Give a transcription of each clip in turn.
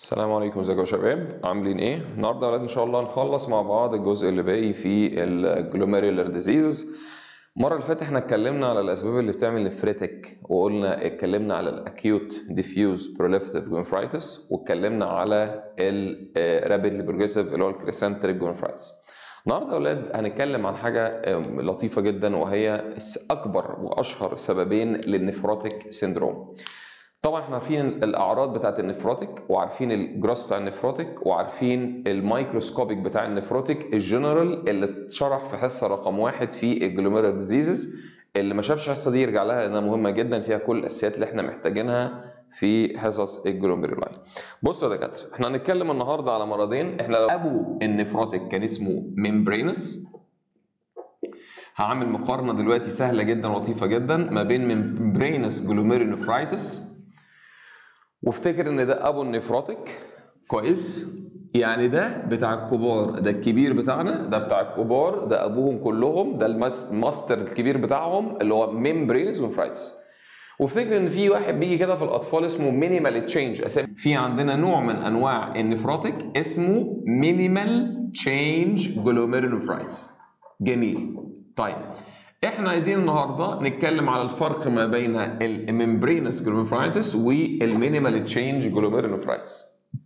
السلام عليكم ازيكم يا شباب عاملين ايه النهارده يا ولاد ان شاء الله نخلص مع بعض الجزء اللي باقي في الجلوميرولار ديزيزز المره اللي فاتت احنا اتكلمنا على الاسباب اللي بتعمل نفريتك وقلنا اتكلمنا على الاكيوت ديفيوز بروليفتيف جونفرايتس واتكلمنا على الرابيدلي بروجريسيف اللي هو الكريسنتريك جونفرايتس النهارده يا ولاد هنتكلم عن حاجه لطيفه جدا وهي اكبر واشهر سببين للنفروتيك سيندروم طبعا احنا عارفين الاعراض بتاعت النفروتيك وعارفين الجراس بتاع النفروتيك وعارفين الميكروسكوبيك بتاع النفروتيك الجنرال اللي اتشرح في حصه رقم واحد في الجلوميرال ديزيزز اللي ما شافش الحصه دي يرجع لها لانها مهمه جدا فيها كل الاساسيات اللي احنا محتاجينها في حصص الجلوميرولاي بصوا يا دكاتره احنا هنتكلم النهارده على مرضين احنا لو ابو النفروتيك كان اسمه ميمبرينس هعمل مقارنه دلوقتي سهله جدا ولطيفه جدا ما بين ميمبرينس جلوميرونفرايتس وافتكر ان ده ابو النفروتيك كويس يعني ده بتاع الكبار ده الكبير بتاعنا ده بتاع الكبار ده ابوهم كلهم ده الماستر الكبير بتاعهم اللي هو ميمبرينس ونفرايتس وافتكر ان في واحد بيجي كده في الاطفال اسمه مينيمال تشينج في عندنا نوع من انواع النفروتيك اسمه مينيمال تشينج جلوميرونفرايتس جميل طيب احنا عايزين النهارده نتكلم على الفرق ما بين الممبرينس جلوميرونفرايتس والمينيمال تشينج جلوميرونفرايتس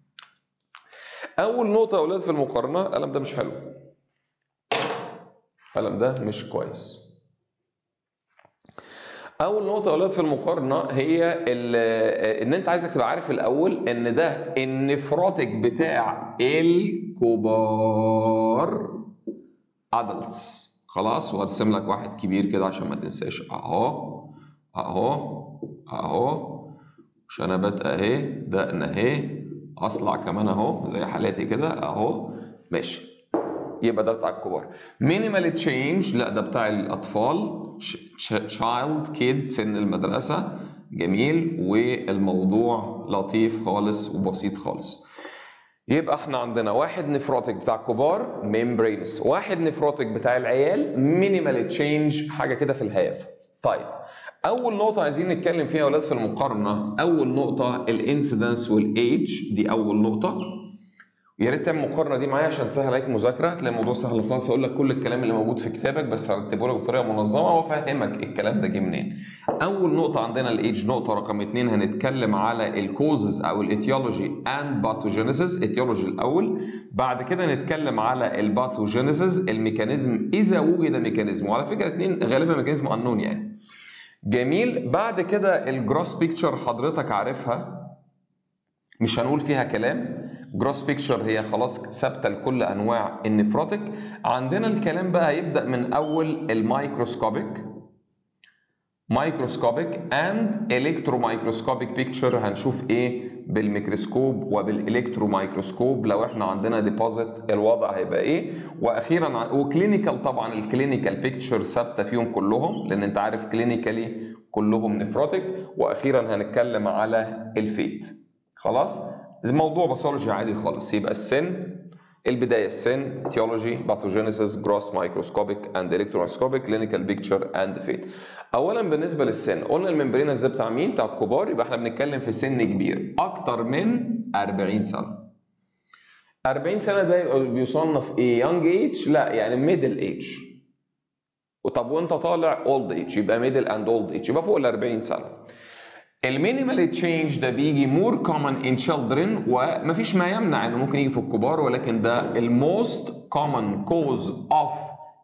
اول نقطه يا اولاد في المقارنه القلم ده مش حلو القلم ده مش كويس اول نقطه يا اولاد في المقارنه هي ان انت عايزك تبقى عارف الاول ان ده النفروتيك بتاع الكبار ادلتس خلاص وهرسم لك واحد كبير كده عشان ما تنساش اهو اهو اهو شنبات اهي دقن اهي اصلع كمان اهو زي حالاتي كده اهو ماشي يبقى ده بتاع الكبار مينيمال تشينج لا ده بتاع الاطفال تشايلد كيد سن المدرسه جميل والموضوع لطيف خالص وبسيط خالص يبقى احنا عندنا واحد نفروتيك بتاع الكبار ميمبرينس واحد نفروتيك بتاع العيال مينيمال تشينج حاجه كده في الهاف طيب اول نقطه عايزين نتكلم فيها يا اولاد في المقارنه اول نقطه الانسيدنس والايدج دي اول نقطه يا ريت تعمل المقارنه دي معايا عشان تسهل عليك مذاكره هتلاقي الموضوع سهل خالص اقول لك كل الكلام اللي موجود في كتابك بس هرتبه لك بطريقه منظمه وافهمك الكلام ده جه منين. اول نقطه عندنا الايدج نقطه رقم اثنين هنتكلم على الكوزز او الايتيولوجي اند باثوجينيسيس ايتيولوجي الاول بعد كده نتكلم على الباثوجينيسيس الميكانيزم اذا وجد ميكانيزم وعلى فكره اثنين غالبا ميكانيزم انون يعني. جميل بعد كده الجروس بيكتشر حضرتك عارفها مش هنقول فيها كلام جروس بيكتشر هي خلاص ثابته لكل انواع النفروتيك عندنا الكلام بقى هيبدا من اول الميكروسكوبيك مايكروسكوبيك اند الكترو مايكروسكوبيك بيكتشر هنشوف ايه بالميكروسكوب وبالالكترو مايكروسكوب لو احنا عندنا ديبوزيت الوضع هيبقى ايه واخيرا وكلينيكال طبعا الكلينيكال بيكتشر ثابته فيهم كلهم لان انت عارف كلينيكالي كلهم نفروتيك واخيرا هنتكلم على الفيت خلاص الموضوع باثولوجي عادي خالص يبقى السن البدايه السن etiology pathogenesis gross microscopic and electromicroscopic clinical picture and fate اولا بالنسبه للسن قلنا الممبرينس ده بتاع مين بتاع الكبار يبقى احنا بنتكلم في سن كبير اكتر من 40 سنه 40 سنه ده بيصنف ايه يونج ايج لا يعني ميدل ايج وطب وانت طالع اولد ايج يبقى ميدل اند اولد ايج يبقى فوق ال 40 سنه المينيمال تشينج ده بيجي مور كومن ان تشيلدرن ومفيش ما يمنع انه ممكن يجي في الكبار ولكن ده الموست كومن كوز اوف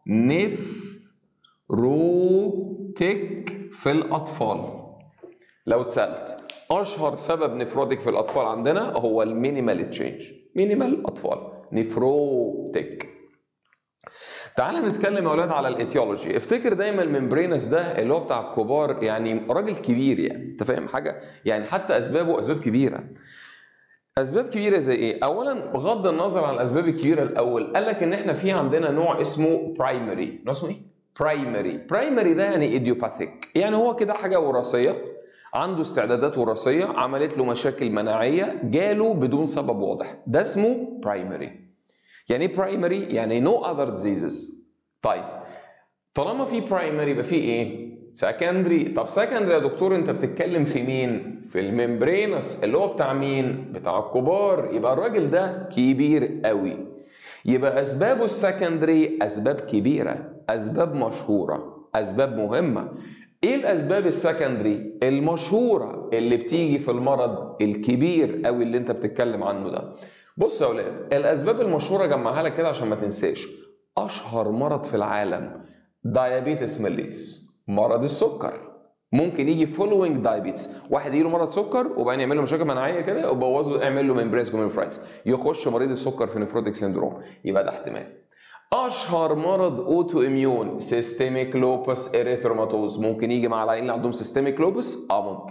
نفروتيك في الاطفال لو اتسالت اشهر سبب نفروتيك في الاطفال عندنا هو المينيمال تشينج مينيمال اطفال نفروتيك تعال نتكلم يا اولاد على الايتيولوجي افتكر دايما الممبرينس ده اللي هو بتاع الكبار يعني راجل كبير يعني انت فاهم حاجه يعني حتى اسبابه اسباب كبيره اسباب كبيره زي ايه اولا بغض النظر عن الاسباب الكبيره الاول قال لك ان احنا في عندنا نوع اسمه برايمري نوع اسمه ايه برايمري برايمري ده يعني ايديوباثيك يعني هو كده حاجه وراثيه عنده استعدادات وراثيه عملت له مشاكل مناعيه جاله بدون سبب واضح ده اسمه برايمري يعني ايه برايمري؟ يعني نو اذر ديزيزز. طيب طالما في برايمري يبقى في ايه؟ سكندري طب سكندري يا دكتور انت بتتكلم في مين في الممبرينس اللي هو بتاع مين بتاع الكبار يبقى الراجل ده كبير قوي يبقى اسبابه السكندري اسباب كبيره اسباب مشهوره اسباب مهمه ايه الاسباب السكندري المشهوره اللي بتيجي في المرض الكبير قوي اللي انت بتتكلم عنه ده بص يا اولاد الاسباب المشهوره جمعها لك كده عشان ما تنساش اشهر مرض في العالم دايابيتس ميليتس مرض السكر ممكن يجي فولوينج دايابيتس واحد يجي له مرض سكر وبعدين يعمل له مشاكل مناعيه كده وبوظ له يعمل له ممبريس جومينفرايتس يخش مريض السكر في نفروتيك سيندروم يبقى ده احتمال اشهر مرض اوتو اميون سيستميك لوبس اريثروماتوز ممكن يجي مع العيال اللي عندهم سيستميك لوبس اه ممكن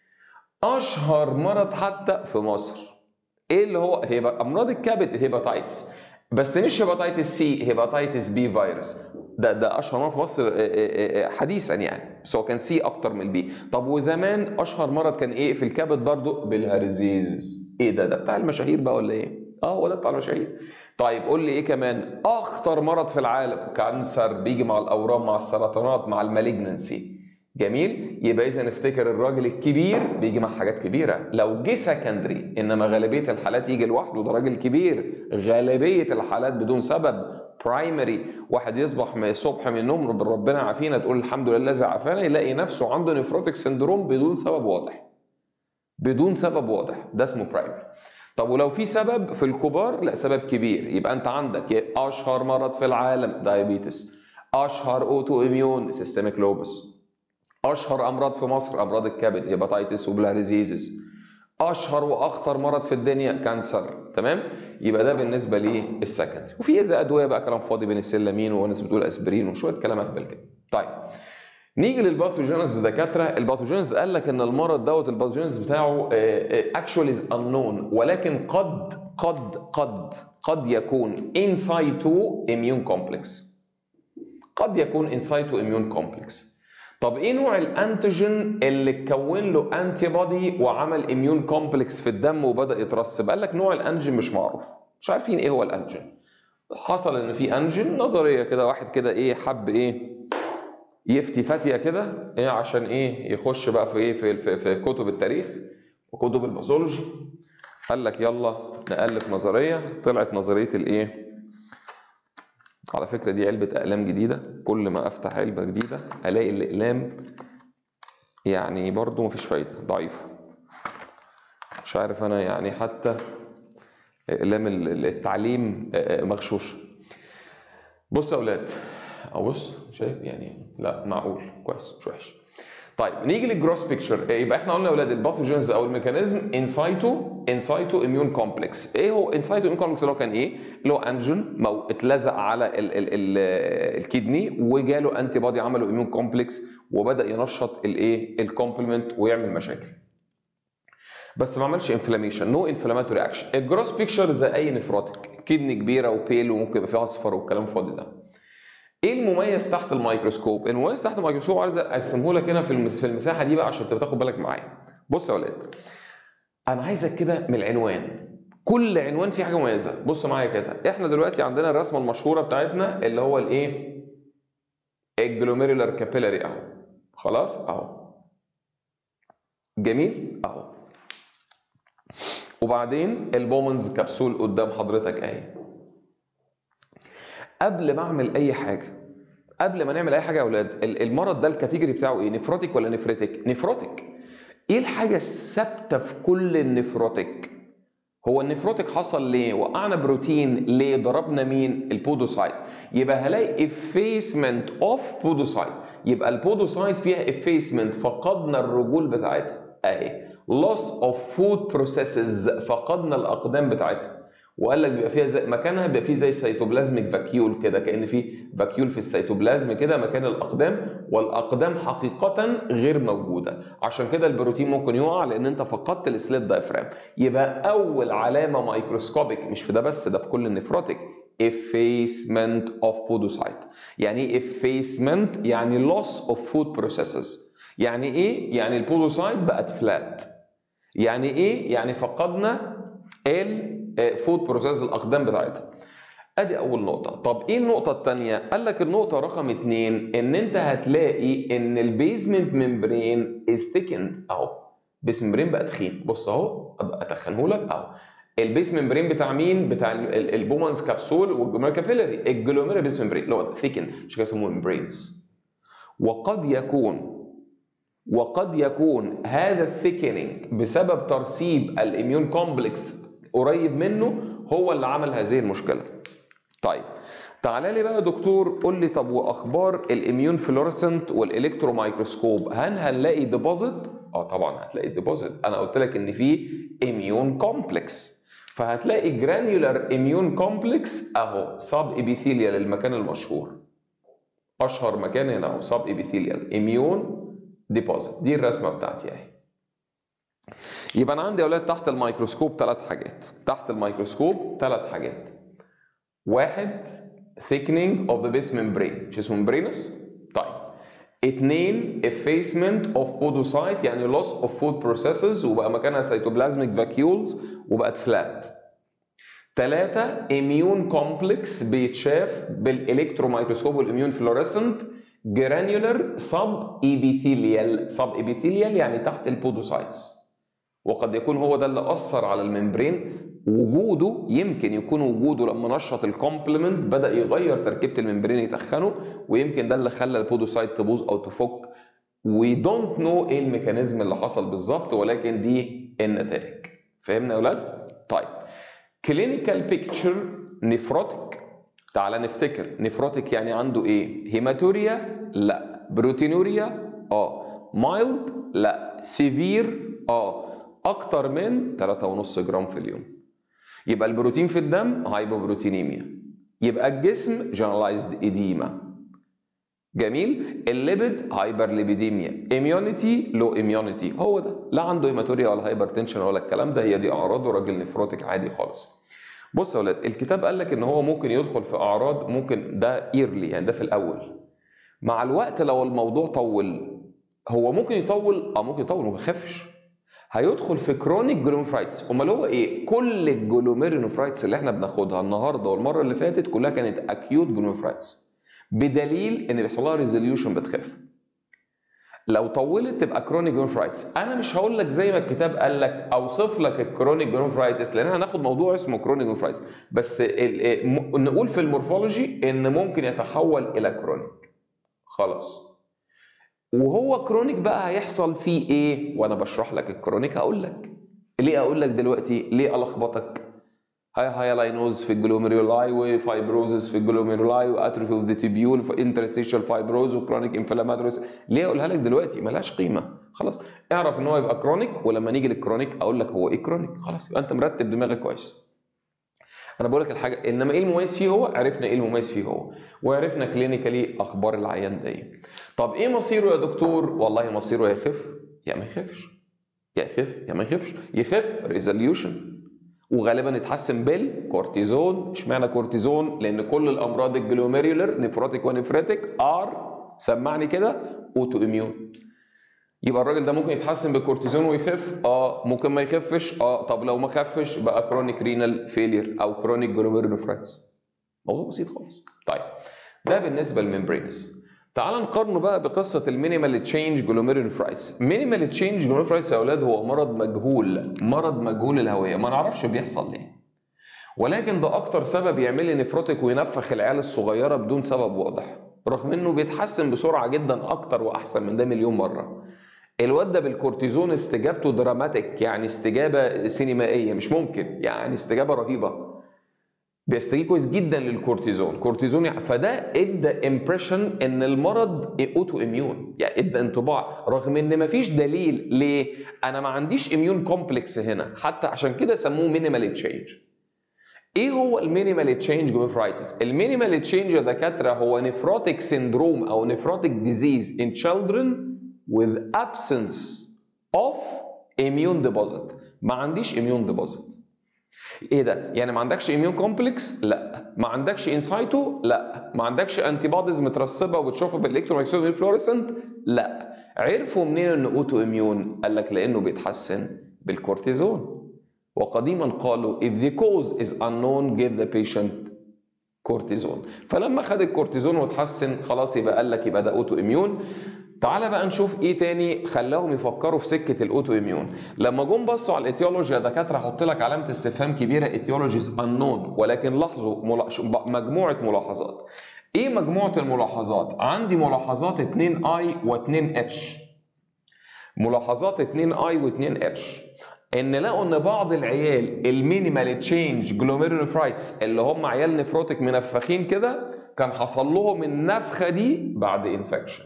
اشهر مرض حتى في مصر ايه اللي هو هيبقى امراض الكبد هيباتايتس بس مش هيباتايتس سي هيباتايتس بي فيروس ده ده اشهر مرض في مصر حديثا يعني بس هو كان سي اكتر من البي طب وزمان اشهر مرض كان ايه في الكبد برضو بالهرزيزس ايه ده ده بتاع المشاهير بقى ولا ايه اه هو ده بتاع المشاهير طيب قول لي ايه كمان اخطر مرض في العالم كانسر بيجي مع الاورام مع السرطانات مع المالجنسي جميل يبقى اذا نفتكر الراجل الكبير بيجي مع حاجات كبيره لو جه سكندري انما غالبيه الحالات يجي لوحده ده راجل كبير غالبيه الحالات بدون سبب برايمري واحد يصبح من الصبح من النوم ربنا عافينا تقول الحمد لله الذي عافانا يلاقي نفسه عنده نفروتيك سندروم بدون سبب واضح بدون سبب واضح ده اسمه برايمري طب ولو في سبب في الكبار لا سبب كبير يبقى انت عندك اشهر مرض في العالم دايابيتس اشهر اوتو اميون سيستميك لوبس اشهر امراض في مصر امراض الكبد هيباتيتس وبلاريزيزس اشهر واخطر مرض في الدنيا كانسر تمام يبقى ده بالنسبه للسكندري وفي اذا ادويه بقى كلام فاضي بين السلامين وناس بتقول اسبرين وشويه كلام اهبل كده طيب نيجي للباثوجينز دكاتره الباثوجينز قال لك ان المرض دوت الباثوجينز بتاعه اكشوالي از unknown ولكن قد قد قد قد يكون انسايتو اميون كومبلكس قد يكون انسايتو اميون كومبلكس طب ايه نوع الانتيجين اللي اتكون له انتي بودي وعمل اميون كومبلكس في الدم وبدا يترسب قال لك نوع الانتيجين مش معروف مش عارفين ايه هو الانتيجين حصل ان في انجين نظريه كده واحد كده ايه حب ايه يفتي فاتيه كده ايه عشان ايه يخش بقى في ايه في, في, في كتب التاريخ وكتب الباثولوجي قال لك يلا نالف نظريه طلعت نظريه الايه على فكره دي علبه اقلام جديده كل ما افتح علبه جديده الاقي الاقلام يعني برضو مفيش فايده ضعيفه مش عارف انا يعني حتى اقلام التعليم مغشوشه بص يا اولاد ابص شايف يعني لا معقول كويس مش وحش طيب نيجي للجروس بيكتشر يبقى احنا قلنا يا اولاد الباثوجينز او الميكانيزم انسايتو انسايتو اميون كومبلكس ايه هو انسايتو اميون كومبلكس اللي هو كان ايه اللي هو انجين مو اتلزق على ال ال ال الكدني وجاله انتي بودي عملوا اميون كومبلكس وبدا ينشط الايه الكومبلمنت ويعمل مشاكل بس ما عملش انفلاميشن نو انفلاماتوري اكشن الجروس بيكتشر زي اي نفروتك كدني كبيره وبيل وممكن يبقى فيها اصفر والكلام فاضي ده ايه المميز تحت الميكروسكوب؟ المميز تحت الميكروسكوب عايز ارسمه لك هنا في في المساحه دي بقى عشان تبقى تاخد بالك معايا. بص يا ولاد انا عايزك كده من العنوان كل عنوان فيه حاجه مميزه، بص معايا كده احنا دلوقتي عندنا الرسمه المشهوره بتاعتنا اللي هو الايه؟ الجلوميرولار كابيلاري اهو خلاص اهو جميل اهو وبعدين البومنز كبسول قدام حضرتك اهي قبل ما اعمل اي حاجه قبل ما نعمل اي حاجه يا اولاد المرض ده الكاتيجوري بتاعه ايه نفروتيك ولا نفريتك نفروتيك ايه الحاجه الثابته في كل النفروتيك هو النفروتيك حصل ليه وقعنا بروتين ليه ضربنا مين البودوسايت يبقى هلاقي افيسمنت اوف بودوسايت يبقى البودوسايت فيها افيسمنت فقدنا الرجول بتاعتها اهي loss of food processes فقدنا الاقدام بتاعتها وقال لك بيبقى فيها زي مكانها بيبقى فيه زي سيتوبلازميك فاكيول كده كان في فاكيول في السيتوبلازم كده مكان الاقدام والاقدام حقيقه غير موجوده عشان كده البروتين ممكن يقع لان انت فقدت السليت دايفرام يبقى اول علامه مايكروسكوبيك مش في ده بس ده في كل النفروتيك effacement of podocyte يعني ايه effacement يعني loss of food processes يعني ايه يعني البودوسايت بقت فلات يعني ايه يعني فقدنا ال فود بروسيس الاقدام بتاعتها ادي اول نقطة طب ايه النقطة التانية قال لك النقطة رقم اتنين ان انت هتلاقي ان البيزمنت ممبرين از thickened اهو بيس ممبرين بقى تخين بص اهو ابقى اتخنه لك اهو البيس ممبرين بتاع مين بتاع البومانز كابسول والجلوميرا كابيلاري الجلوميرا بيس ممبرين اللي هو ثيكن عشان كده يسموه ممبرينز وقد يكون وقد يكون هذا الثيكنينج بسبب ترسيب الاميون كومبلكس قريب منه هو اللي عمل هذه المشكله طيب تعالى لي بقى يا دكتور قول لي طب واخبار الاميون فلورسنت والالكترو مايكروسكوب هل هنلاقي ديبوزيت اه طبعا هتلاقي ديبوزيت انا قلت لك ان في اميون كومبلكس فهتلاقي جرانيولار اميون كومبلكس اهو سب ايبيثيليال المكان المشهور اشهر مكان هنا اهو سب ايبيثيليال اميون ديبوزيت دي الرسمه بتاعتي اهي يبقى انا عندي يا اولاد تحت الميكروسكوب ثلاث حاجات تحت الميكروسكوب ثلاث حاجات واحد thickening of the base membrane مش اسمه membranous طيب اتنين effacement of podocyte يعني loss of food processes وبقى مكانها cytoplasmic vacuoles وبقت flat تلاتة immune complex بيتشاف بالالكتروميكروسكوب والاميون فلوريسنت جرانيولر سب ايبيثيليال سب ايبيثيليال يعني تحت البودوسايتس وقد يكون هو ده اللي اثر على الممبرين وجوده يمكن يكون وجوده لما نشط الكومبلمنت بدا يغير تركيبه الممبرين يتخنه ويمكن ده اللي خلى البودوسايت تبوظ او تفك وي دونت نو ايه الميكانيزم اللي حصل بالظبط ولكن دي النتائج فهمنا يا اولاد طيب كلينيكال بيكتشر نفروتك تعالى نفتكر نفروتك يعني عنده ايه هيماتوريا لا بروتينوريا اه مايلد لا سيفير اه اكتر من 3.5 جرام في اليوم يبقى البروتين في الدم هايبوبروتينيميا يبقى الجسم جنرالايزد ايديما جميل الليبيد هايبر ليبيديميا اميونيتي لو اميونيتي هو ده لا عنده هيماتوريا ولا هايبر تنشن ولا الكلام ده هي دي اعراضه راجل نفروتك عادي خالص بص يا ولاد الكتاب قال لك ان هو ممكن يدخل في اعراض ممكن ده ايرلي يعني ده في الاول مع الوقت لو الموضوع طول هو ممكن يطول اه ممكن يطول وما يخفش هيدخل في كرونيك جلوميفرايتس امال هو ايه كل الجلوميرينوفرايتس اللي احنا بناخدها النهارده والمره اللي فاتت كلها كانت اكيوت جلوميفرايتس بدليل ان بيحصل لها ريزوليوشن بتخف لو طولت تبقى كرونيك جلوميفرايتس انا مش هقول لك زي ما الكتاب قال لك اوصف لك الكرونيك جلوميفرايتس لان هناخد موضوع اسمه كرونيك جلوميفرايتس بس نقول في المورفولوجي ان ممكن يتحول الى كرونيك خلاص وهو كرونيك بقى هيحصل فيه ايه وانا بشرح لك الكرونيك هقول لك ليه اقول لك دلوقتي ليه الخبطك هاي هايلاينوز في الجلوميرولاي وفايبروزس في الجلوميرولاي واتروفي اوف ذا تيبيول انترستيشال فايبروز وكرونيك انفلاماتوريس ليه اقولها لك دلوقتي ملهاش قيمه خلاص اعرف ان هو يبقى كرونيك ولما نيجي للكرونيك اقول لك هو ايه كرونيك خلاص يبقى انت مرتب دماغك كويس انا بقول لك الحاجه انما ايه المميز فيه هو عرفنا ايه المميز فيه هو وعرفنا كلينيكالي اخبار العيان ده طب ايه مصيره يا دكتور والله مصيره يا يخف يا ما يخفش يا يخف يا ما يخفش يخف ريزوليوشن وغالبا يتحسن بالكورتيزون اشمعنى كورتيزون لان كل الامراض الجلوميريولر نفروتيك ونفريتك ار سمعني كده اوتو اميون يبقى الراجل ده ممكن يتحسن بالكورتيزون ويخف اه ممكن ما يخفش اه طب لو ما خفش بقى كرونيك رينال فيلير او كرونيك جلوميرولوفرايتس موضوع بسيط خالص طيب ده بالنسبه للممبرينس تعال نقارنه بقى بقصه المينيمال تشينج جلوميرولوفرايتس مينيمال تشينج جلوميرولوفرايتس يا اولاد هو مرض مجهول مرض مجهول الهويه ما نعرفش بيحصل ليه ولكن ده اكتر سبب يعمل لي نفروتك وينفخ العيال الصغيره بدون سبب واضح رغم انه بيتحسن بسرعه جدا اكتر واحسن من ده مليون مره الواد ده بالكورتيزون استجابته دراماتيك يعني استجابه سينمائيه مش ممكن يعني استجابه رهيبه بيستجيب كويس جدا للكورتيزون كورتيزون فده ادى امبريشن ان المرض اوتو اميون يعني ادى انطباع رغم ان مفيش دليل ليه انا ما عنديش اميون كومبلكس هنا حتى عشان كده سموه مينيمال تشينج ايه هو المينيمال تشينج جوميفرايتس المينيمال تشينج يا دكاتره هو نفروتيك سيندروم او نفروتيك ديزيز ان children with absence of immune deposit ما عنديش immune deposit ايه ده يعني ما عندكش immune complex لا ما عندكش انسايتو لا ما عندكش انتي بوديز مترسبه وبتشوفها بالالكترومagnetic فلوريسنت لا عرفوا منين انه اوتو اميون قال لك لانه بيتحسن بالكورتيزون وقديما قالوا if the cause is unknown give the patient كورتيزون فلما خد الكورتيزون وتحسن خلاص يبقى قال لك يبقى ده اوتو اميون تعالى بقى نشوف ايه تاني خلاهم يفكروا في سكه الاوتو اميون لما جم بصوا على الايتيولوجي يا دكاتره احط لك علامه استفهام كبيره ايتيولوجيز انون ولكن لاحظوا مجموعه ملاحظات ايه مجموعه الملاحظات عندي ملاحظات 2 اي و2 اتش ملاحظات 2 اي و2 اتش ان لقوا ان بعض العيال المينيمال تشينج جلوميرولوفرايتس اللي هم عيال نفروتك منفخين كده كان حصل لهم النفخه دي بعد انفكشن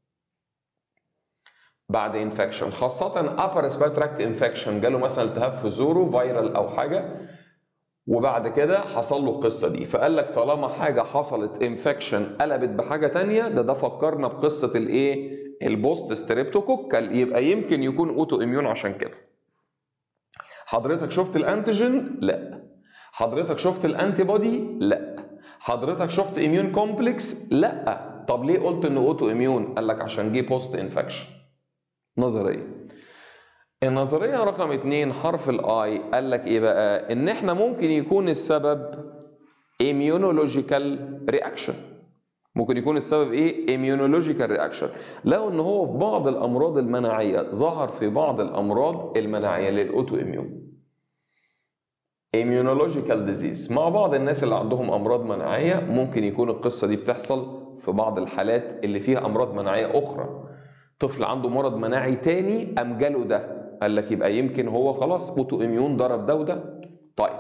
بعد انفكشن خاصة upper respiratory tract infection جاله مثلا التهاب في زوره فيرال أو حاجة وبعد كده حصل له القصة دي فقال لك طالما حاجة حصلت انفكشن قلبت بحاجة تانية ده ده فكرنا بقصة الايه البوست ستريبتوكوكال يبقى يمكن يكون اوتو اميون عشان كده حضرتك شفت الانتيجين لا حضرتك شفت الانتي بودي لا حضرتك شفت اميون كومبلكس لا طب ليه قلت انه اوتو اميون قال لك عشان جه بوست انفكشن نظريه النظريه رقم اتنين حرف الاي قال لك ايه بقى ان احنا ممكن يكون السبب immunological reaction ممكن يكون السبب ايه immunological reaction لو ان هو في بعض الامراض المناعيه ظهر في بعض الامراض المناعيه للاوتو اميون immunological disease مع بعض الناس اللي عندهم امراض مناعيه ممكن يكون القصه دي بتحصل في بعض الحالات اللي فيها امراض مناعيه اخرى طفل عنده مرض مناعي تاني قام جاله ده قال لك يبقى يمكن هو خلاص اوتو اميون ضرب ده وده طيب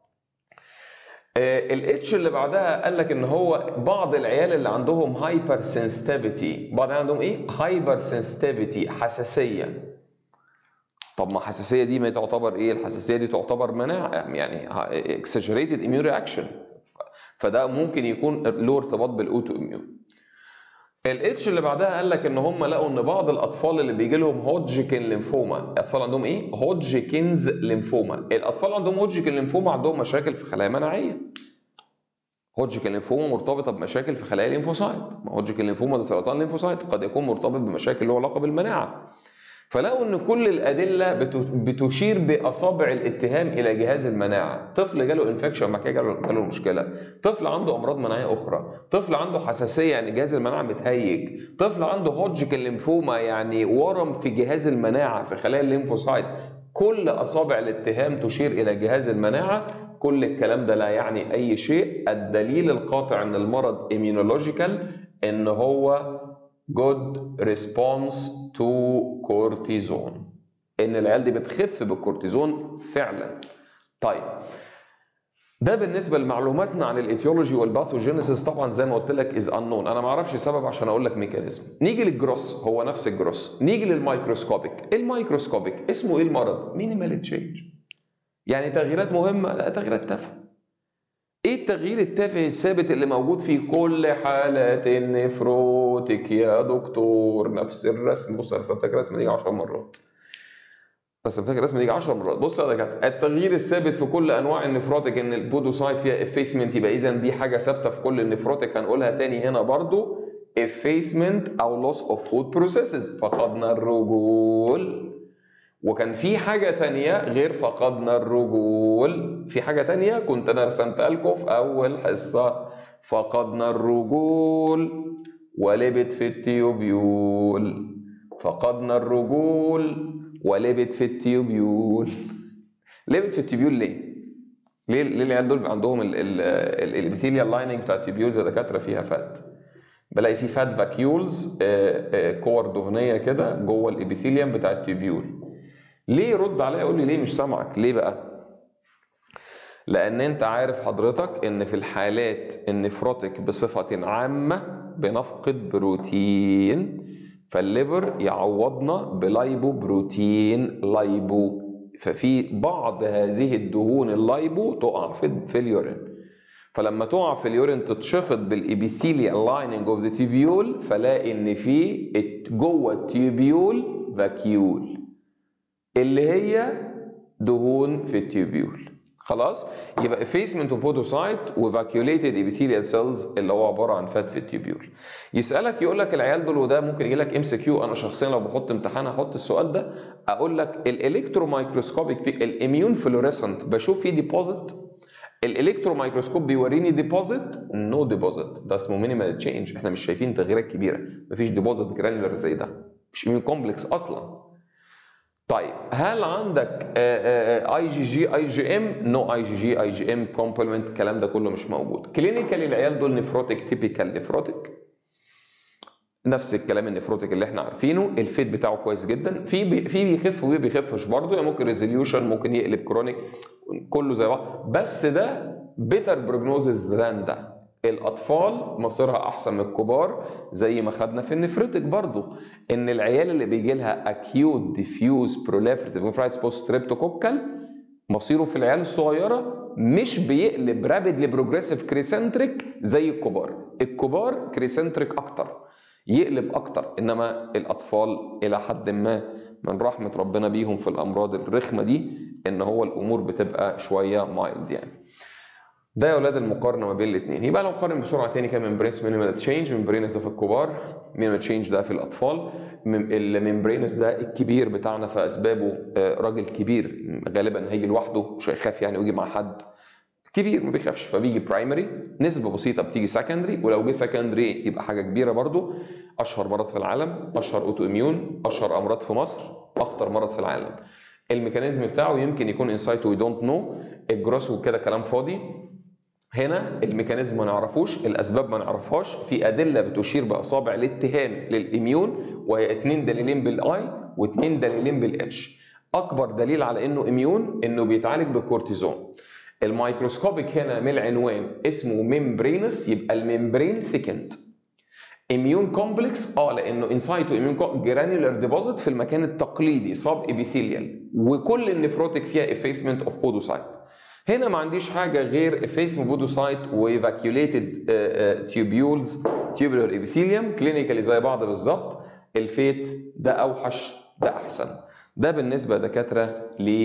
الاتش اللي بعدها قال لك ان هو بعض العيال اللي عندهم هايبر سنسيتيفيتي بعض عندهم ايه هايبر سنسيتيفيتي حساسيه طب ما الحساسيه دي ما تعتبر ايه الحساسيه دي تعتبر مناعه يعني اكسجريتد اميون رياكشن فده ممكن يكون له ارتباط بالاوتو اميون الاتش اللي بعدها قال لك ان هم لقوا ان بعض الاطفال اللي بيجي لهم هوجكن ليمفوما الاطفال عندهم ايه هوجكنز ليمفوما الاطفال عندهم هوجكن ليمفوما عندهم مشاكل في خلايا مناعيه هوجكن ليمفوما مرتبطه بمشاكل في خلايا الليمفوسايت ما هوجكن ليمفوما ده سرطان ليمفوسايت قد يكون مرتبط بمشاكل له علاقه بالمناعه فلقوا ان كل الادله بتشير باصابع الاتهام الى جهاز المناعه طفل جاله انفكشن بعد كده جاله جاله مشكله طفل عنده امراض مناعيه اخرى طفل عنده حساسيه يعني جهاز المناعه متهيج طفل عنده هوجكن ليمفوما يعني ورم في جهاز المناعه في خلايا الليمفوسايت كل اصابع الاتهام تشير الى جهاز المناعه كل الكلام ده لا يعني اي شيء الدليل القاطع ان المرض ايميونولوجيكال ان هو good response to cortisone ان العيال دي بتخف بالكورتيزون فعلا طيب ده بالنسبه لمعلوماتنا عن الايتيولوجي والباثوجينيسيس طبعا زي ما قلت لك از انون انا ما اعرفش السبب عشان اقول لك ميكانيزم نيجي للجروس هو نفس الجروس نيجي للمايكروسكوبيك المايكروسكوبيك اسمه ايه المرض مينيمال تشينج يعني تغييرات مهمه لا تغييرات تافهه ايه التغيير التافه الثابت اللي موجود في كل حالات النفروتك يا دكتور نفس الرسم بص انا رسمتك رسمه دي 10 مرات رسمتك الرسمه دي 10 مرات بص يا دكاتره التغيير الثابت في كل انواع النفروتك ان البودوسايت فيها افيسمنت يبقى اذا دي حاجه ثابته في كل النفروتك هنقولها تاني هنا برضو effacement او loss of food processes فقدنا الرجول وكان في حاجة تانية غير فقدنا الرجول في حاجة تانية كنت أنا رسمتها لكم في أول حصة فقدنا الرجول ولبت في التيوبيول فقدنا الرجول ولبت في التيوبيول لبت في التيوبيول ليه؟ ليه ليه العيال دول عندهم الابيثيليال لايننج بتاع التيوبيولز دكاتره فيها فات بلاقي في فات فاكيولز كور دهنيه كده جوه الابيثيليوم بتاع التيوبيول ليه رد عليا يقول لي ليه مش سامعك ليه بقى لان انت عارف حضرتك ان في الحالات النفروتك بصفه عامه بنفقد بروتين فالليفر يعوضنا بلايبو بروتين لايبو ففي بعض هذه الدهون اللايبو تقع في في اليورين فلما تقع في اليورين تتشفط بالابيثيليال لايننج اوف ذا تيبيول فلاقي ان في جوه التيبيول فاكيول اللي هي دهون في التيوبيول خلاص يبقى effacement of podocyte وفاكيوليتد epithelial cells اللي هو عباره عن فات في التيوبيول يسالك يقول لك العيال دول وده ممكن يجي لك ام سي كيو انا شخصيا لو بحط امتحان هحط السؤال ده اقول لك الالكترو مايكروسكوبيك الاميون فلوريسنت بشوف فيه ديبوزيت الالكترو مايكروسكوب بيوريني ديبوزيت نو ديبوزيت ده اسمه مينيمال تشينج احنا مش شايفين تغييرات كبيره مفيش ديبوزيت جرانيولر زي ده مش اميون كومبلكس اصلا طيب هل عندك اي جي جي اي جي ام نو اي جي جي اي جي ام كومبلمنت الكلام ده كله مش موجود كلينيكال العيال دول نفروتك تيبيكال نفروتك نفس الكلام النفروتك اللي احنا عارفينه الفيت بتاعه كويس جدا في بي في بيخف وفي بيخفش برضه يعني ممكن ريزوليوشن ممكن يقلب كرونيك كله زي بعض بس ده بيتر بروجنوزز ذان ده الاطفال مصيرها احسن من الكبار زي ما خدنا في النفرتك برضو ان العيال اللي بيجي لها اكيوت ديفيوز بروليفريتيف نفرايتس بوست ستريبتوكوكال مصيره في العيال الصغيره مش بيقلب رابيدلي بروجريسيف كريسنتريك زي الكبار الكبار كريسنتريك اكتر يقلب اكتر انما الاطفال الى حد ما من رحمه ربنا بيهم في الامراض الرخمه دي ان هو الامور بتبقى شويه مايلد يعني ده يا اولاد المقارنه ما بين الاثنين يبقى لو نقارن بسرعه تاني كان ممبرينس مينيمال تشينج ممبرينس ده في الكبار مينيمال تشينج ده في الاطفال الممبرينس ده الكبير بتاعنا في اسبابه راجل كبير غالبا هيجي لوحده مش هيخاف يعني ويجي مع حد كبير ما بيخافش فبيجي برايمري نسبه بسيطه بتيجي سكندري ولو جه سكندري يبقى حاجه كبيره برضو اشهر مرض في العالم اشهر اوتو اميون اشهر امراض في مصر اخطر مرض في العالم الميكانيزم بتاعه يمكن يكون انسايت وي دونت نو الجروس وكده كلام فاضي هنا الميكانيزم ما نعرفوش الاسباب ما نعرفهاش في ادله بتشير باصابع الاتهام للاميون وهي اثنين دليلين بالاي واثنين دليلين بالاتش اكبر دليل على انه اميون انه بيتعالج بالكورتيزون الميكروسكوبيك هنا من العنوان اسمه ميمبرينس يبقى الممبرين ثيكند اميون كومبلكس اه لانه انسايتو اميون جرانيولار ديبوزيت في المكان التقليدي صاب ابيثيليال وكل النفروتك فيها افيسمنت اوف بودوسايت هنا ما عنديش حاجه غير افيسمنت بودوسايت وايفاكيوليتد تيوبيولز تيوبولار ابيثيليوم كلينيكالي زي بعض بالظبط الفيت ده اوحش ده احسن ده بالنسبه يا دكاتره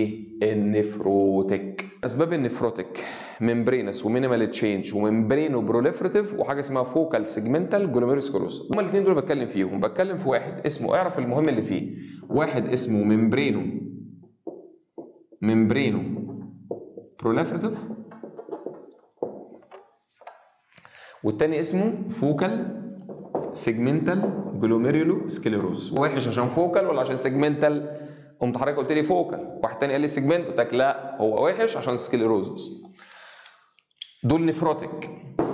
للنفروتك اسباب النفروتك ممبرينس ومينيمال تشينج وممبرينو بروليفريتيف وحاجه اسمها فوكال سيجمنتال جلوميروسكلوز هما الاثنين دول بتكلم فيهم بتكلم في واحد اسمه اعرف المهم اللي فيه واحد اسمه ممبرينو ممبرينو بروليفريتيف والتاني اسمه فوكال سيجمنتال جلوميريولو سكليروز وحش عشان فوكال ولا عشان سيجمنتال قمت حضرتك قلت لي فوكال واحد تاني قال لي سيجمنت قلت لك لا هو وحش عشان سكليروزس دول نفروتك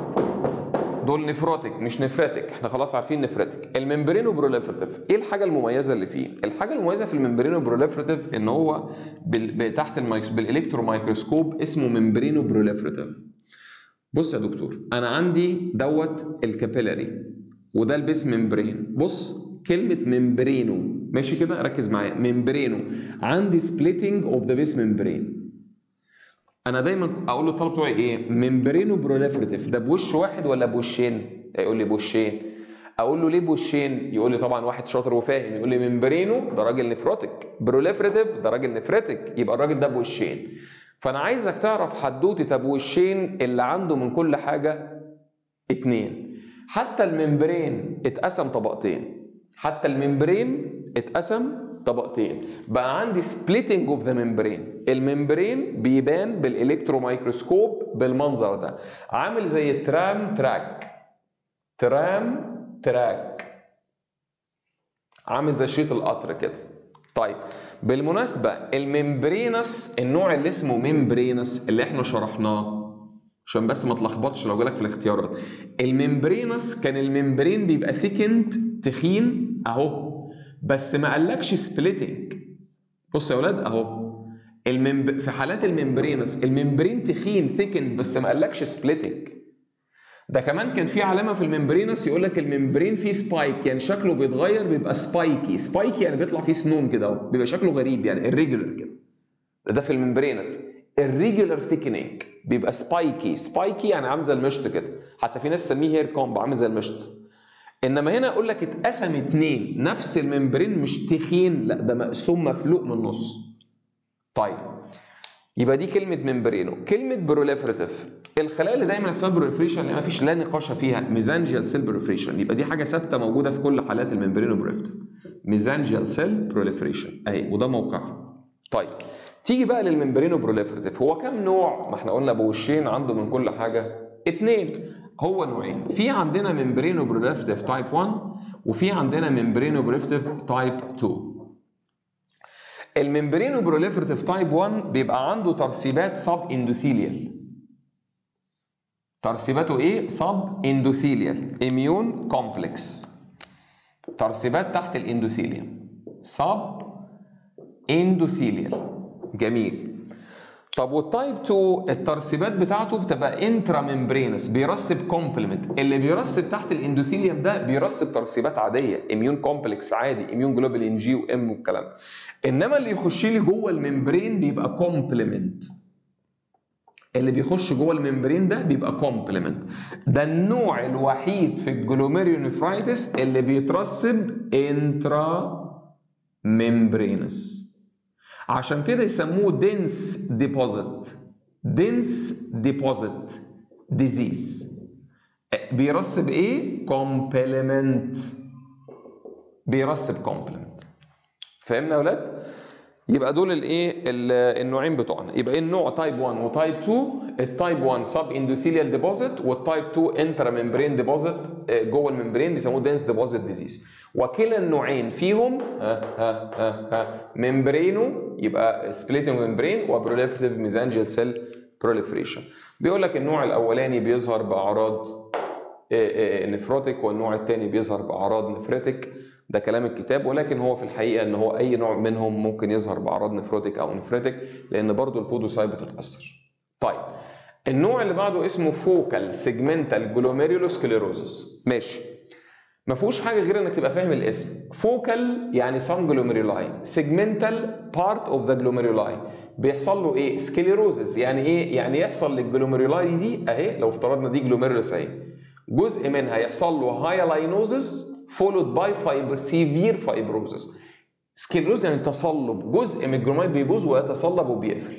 دول نفروتك مش نفرتك احنا خلاص عارفين نفرتك الممبرينو بروليفريتيف ايه الحاجه المميزه اللي فيه الحاجه المميزه في الممبرينو بروليفريتيف ان هو بال... تحت الميكس... بالالكترو مايكروسكوب اسمه ممبرينو بروليفريتيف بص يا دكتور انا عندي دوت الكابيلاري وده البيس ممبرين بص كلمه ممبرينو ماشي كده ركز معايا ممبرينو عندي سبليتنج اوف ذا بيس ممبرين انا دايما اقول للطلبه بتوعي ايه ممبرينو بروليفريتيف ده بوش واحد ولا بوشين يقول لي بوشين اقول له ليه بوشين يقول لي طبعا واحد شاطر وفاهم يقول لي ممبرينو ده راجل نفروتك بروليفريتيف ده راجل نفرتك يبقى الراجل ده بوشين فانا عايزك تعرف حدوته ابو وشين اللي عنده من كل حاجه اتنين حتى الممبرين اتقسم طبقتين حتى الممبرين اتقسم طبقتين بقى عندي سبليتنج اوف ذا ممبرين الممبرين بيبان بالالكترو مايكروسكوب بالمنظر ده عامل زي الترام تراك ترام تراك عامل زي شريط القطر كده طيب بالمناسبة الممبرينس النوع اللي اسمه ممبرينس اللي احنا شرحناه عشان بس ما تلخبطش لو جالك في الاختيارات الممبرينس كان الممبرين بيبقى ثيكند تخين اهو بس ما قالكش سبليتنج بص يا اولاد اهو الممب... في حالات الممبرينس الممبرين تخين ثيكند بس ما قالكش سبليتنج ده كمان كان في علامه في الممبرينس يقول لك الممبرين فيه سبايك يعني شكله بيتغير بيبقى سبايكي سبايكي يعني بيطلع فيه سنون كده اهو بيبقى شكله غريب يعني الريجولر كده ده, ده في الممبرينس الريجولر ثيكنينج بيبقى سبايكي سبايكي يعني عامل زي المشط كده حتى في ناس تسميه هير كومب عامل زي المشط انما هنا اقول لك اتقسم اتنين نفس الممبرين مش تخين لا ده مقسوم مفلوق من النص طيب يبقى دي كلمه ممبرينو كلمه بروليفريتيف الخلايا اللي دايما اسمها بروليفريشن اللي ما فيش لا نقاش فيها ميزانجيال سيل بروليفريشن يبقى دي حاجه ثابته موجوده في كل حالات الممبرينو بروليفريتيف ميزانجيال سيل بروليفريشن اهي وده موقعها طيب تيجي بقى للممبرينو بروليفرتيف هو كام نوع ما احنا قلنا بوشين عنده من كل حاجه اتنين هو نوعين في عندنا ممبرينو بروليفرتيف تايب 1 وفي عندنا ممبرينو بروليفرتيف تايب 2 الممبرينو بروليفرتيف تايب 1 بيبقى عنده ترسيبات سب اندوثيليال ترسيباته ايه سب اندوثيليال اميون كومبلكس ترسيبات تحت الاندوثيليوم سب اندوثيليال جميل طب والتايب 2 الترسيبات بتاعته بتبقى انترا ممبرينس بيرسب كومبلمنت اللي بيرسب تحت الاندوثيليوم ده بيرسب ترسيبات عاديه اميون كومبلكس عادي اميون جلوبولين جي وام والكلام ده انما اللي يخش لي جوه الممبرين بيبقى كومبلمنت اللي بيخش جوه الممبرين ده بيبقى كومبلمنت ده النوع الوحيد في الجلوميريونيفرايتس اللي بيترسب انترا ممبرينس عشان كده يسموه دينس ديبوزيت دينس ديبوزيت ديزيز بيرسب ايه كومبلمنت بيرسب كومبلمنت فهمنا يا ولاد يبقى دول الايه النوعين بتوعنا يبقى ايه النوع تايب 1 وتايب 2 التايب 1 سب اندوثيليال ديبوزيت والتايب 2 انترا ممبرين ديبوزيت جوه الممبرين بيسموه دنس ديبوزيت ديزيز وكلا النوعين فيهم ها ها ها ها ممبرينو يبقى سبليتنج ممبرين وبروليفريتيف ميزانجيال سيل بروليفريشن بيقول لك النوع الاولاني بيظهر باعراض نفروتيك والنوع الثاني بيظهر باعراض نفريتك ده كلام الكتاب ولكن هو في الحقيقه ان هو اي نوع منهم ممكن يظهر باعراض نفروتيك او نفريتك لان برضو البودوسايت بتتاثر. طيب النوع اللي بعده اسمه فوكال سيجمنتال جلوميريولوسكليروزس ماشي ما فيهوش حاجه غير انك تبقى فاهم الاسم فوكال يعني سام جلوميرولاي سيجمنتال بارت اوف ذا جلوميرولاي بيحصل له ايه سكليروزز يعني ايه يعني يحصل للجلوميرولاي دي اهي لو افترضنا دي جلوميرولس اهي جزء منها يحصل له هايلاينوزس followed by fiber severe fibrosis سكليروز يعني تصلب جزء من الجلوميرولاي بيبوظ ويتصلب وبيقفل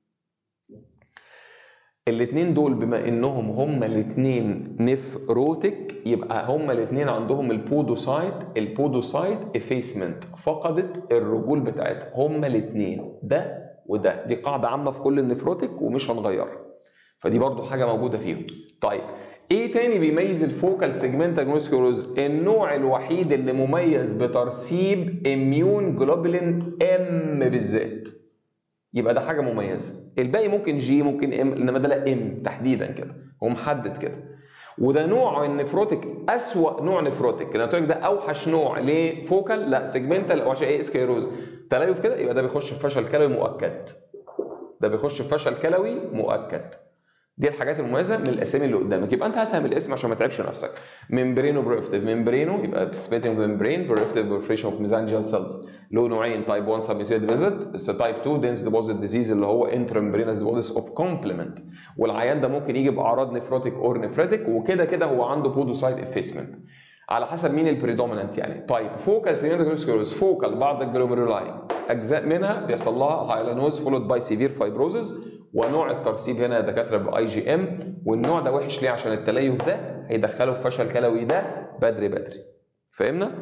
الاثنين دول بما انهم هما الاثنين نفروتك يبقى هما الاثنين عندهم البودوسايت البودوسايت افيسمنت فقدت الرجول بتاعتها هما الاثنين ده وده دي قاعده عامه في كل النفروتك ومش هنغيرها فدي برضو حاجه موجوده فيهم طيب ايه تاني بيميز الفوكال سيجمنتال جلوسكلوز النوع الوحيد اللي مميز بترسيب اميون جلوبولين ام بالذات يبقى ده حاجه مميزه الباقي ممكن جي ممكن ام انما ده لا ام تحديدا كده هو محدد كده وده نوع النفروتك اسوا نوع نفروتك انا قلت ده اوحش نوع ليه فوكال لا سيجمنتال او عشان ايه سكيروز تليف كده يبقى ده بيخش في فشل كلوي مؤكد ده بيخش في فشل كلوي مؤكد دي الحاجات المميزه من الاسامي اللي قدامك يبقى انت هتهم الاسم عشان ما تعبش نفسك ممبرينو بريفتيف ممبرينو يبقى سبيتنج ممبرين بريفتيف بريفريشن اوف ميزانجيال سيلز له نوعين تايب 1 سبميتيد فيزيت تايب 2 دنس ديبوزيت ديزيز اللي هو انترمبرينس ديبوزيت اوف كومبلمنت والعيان ده ممكن يجي باعراض نفروتيك اور نفريتك وكده كده هو عنده بودوسايت افيسمنت على حسب مين البريدومينانت يعني طيب فوكال سيجمنتال فوكال بعض الجلوميرولاي اجزاء منها بيحصل لها هايلانوز فولود باي سيفير فايبروزز ونوع الترسيب هنا يا دكاتره باي جي ام والنوع ده وحش ليه عشان التليف ده هيدخله في فشل كلوي ده بدري بدري فهمنا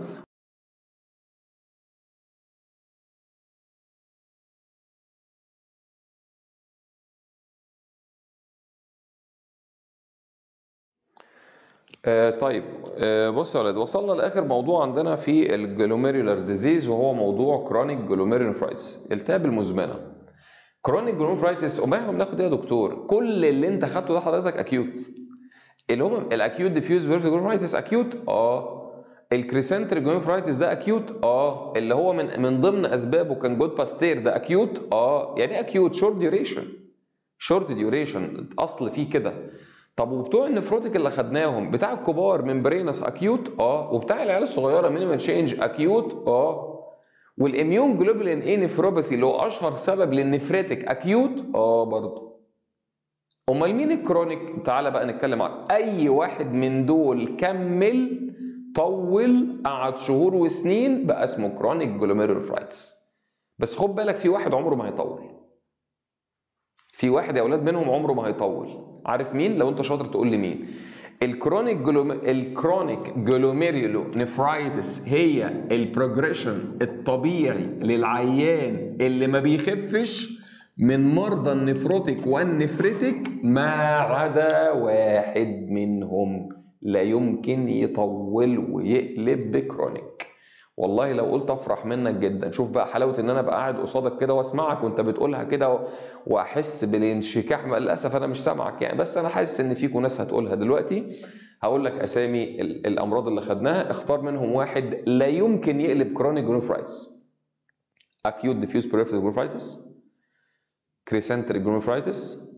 آه طيب آه بص يا ولاد وصلنا لاخر موضوع عندنا في الجلوميرولار ديزيز وهو موضوع كرونيك جلوميرولوفرايتس التهاب المزمنه كرونيك جلوميرولوفرايتس امال احنا بناخد ايه يا دكتور كل اللي انت خدته ده حضرتك اكيوت اللي هم الاكيوت ديفيوز بيرفكت جلوميرولوفرايتس اكيوت اه الكريسنتر جلوميرولوفرايتس ده اكيوت اه اللي هو من من ضمن اسبابه كان جود باستير ده اكيوت اه يعني ايه اكيوت شورت ديوريشن شورت ديوريشن اصل فيه كده طب وبتوع النفروتيك اللي خدناهم بتاع الكبار ممبرينس اكيوت اه وبتاع العيال الصغيره مينيمال تشينج اكيوت اه والاميون جلوبولين ايه نفروباثي اللي هو اشهر سبب للنفريتك اكيوت اه برضه امال مين الكرونيك تعالى بقى نتكلم عنه اي واحد من دول كمل طول قعد شهور وسنين بقى اسمه كرونيك جلوميرولوفرايتس بس خد بالك في واحد عمره ما هيطول في واحد يا اولاد منهم عمره ما هيطول عارف مين لو انت شاطر تقول لي مين الكرونيك جلوم... الكرونيك جلوميريولو نفرايتس هي البروجريشن الطبيعي للعيان اللي ما بيخفش من مرضى النفروتيك والنفريتك ما عدا واحد منهم لا يمكن يطول ويقلب بكرونيك والله لو قلت افرح منك جدا شوف بقى حلاوه ان انا ابقى قاعد قصادك كده واسمعك وانت بتقولها كده واحس بالانشكاح للاسف انا مش سامعك يعني بس انا حاسس ان فيكم ناس هتقولها دلوقتي هقول لك اسامي الامراض اللي خدناها اختار منهم واحد لا يمكن يقلب كرونيك جلوفرايتس اكيوت ديفيوز بريفرال جلوفرايتس كريسنتريك جلوفرايتس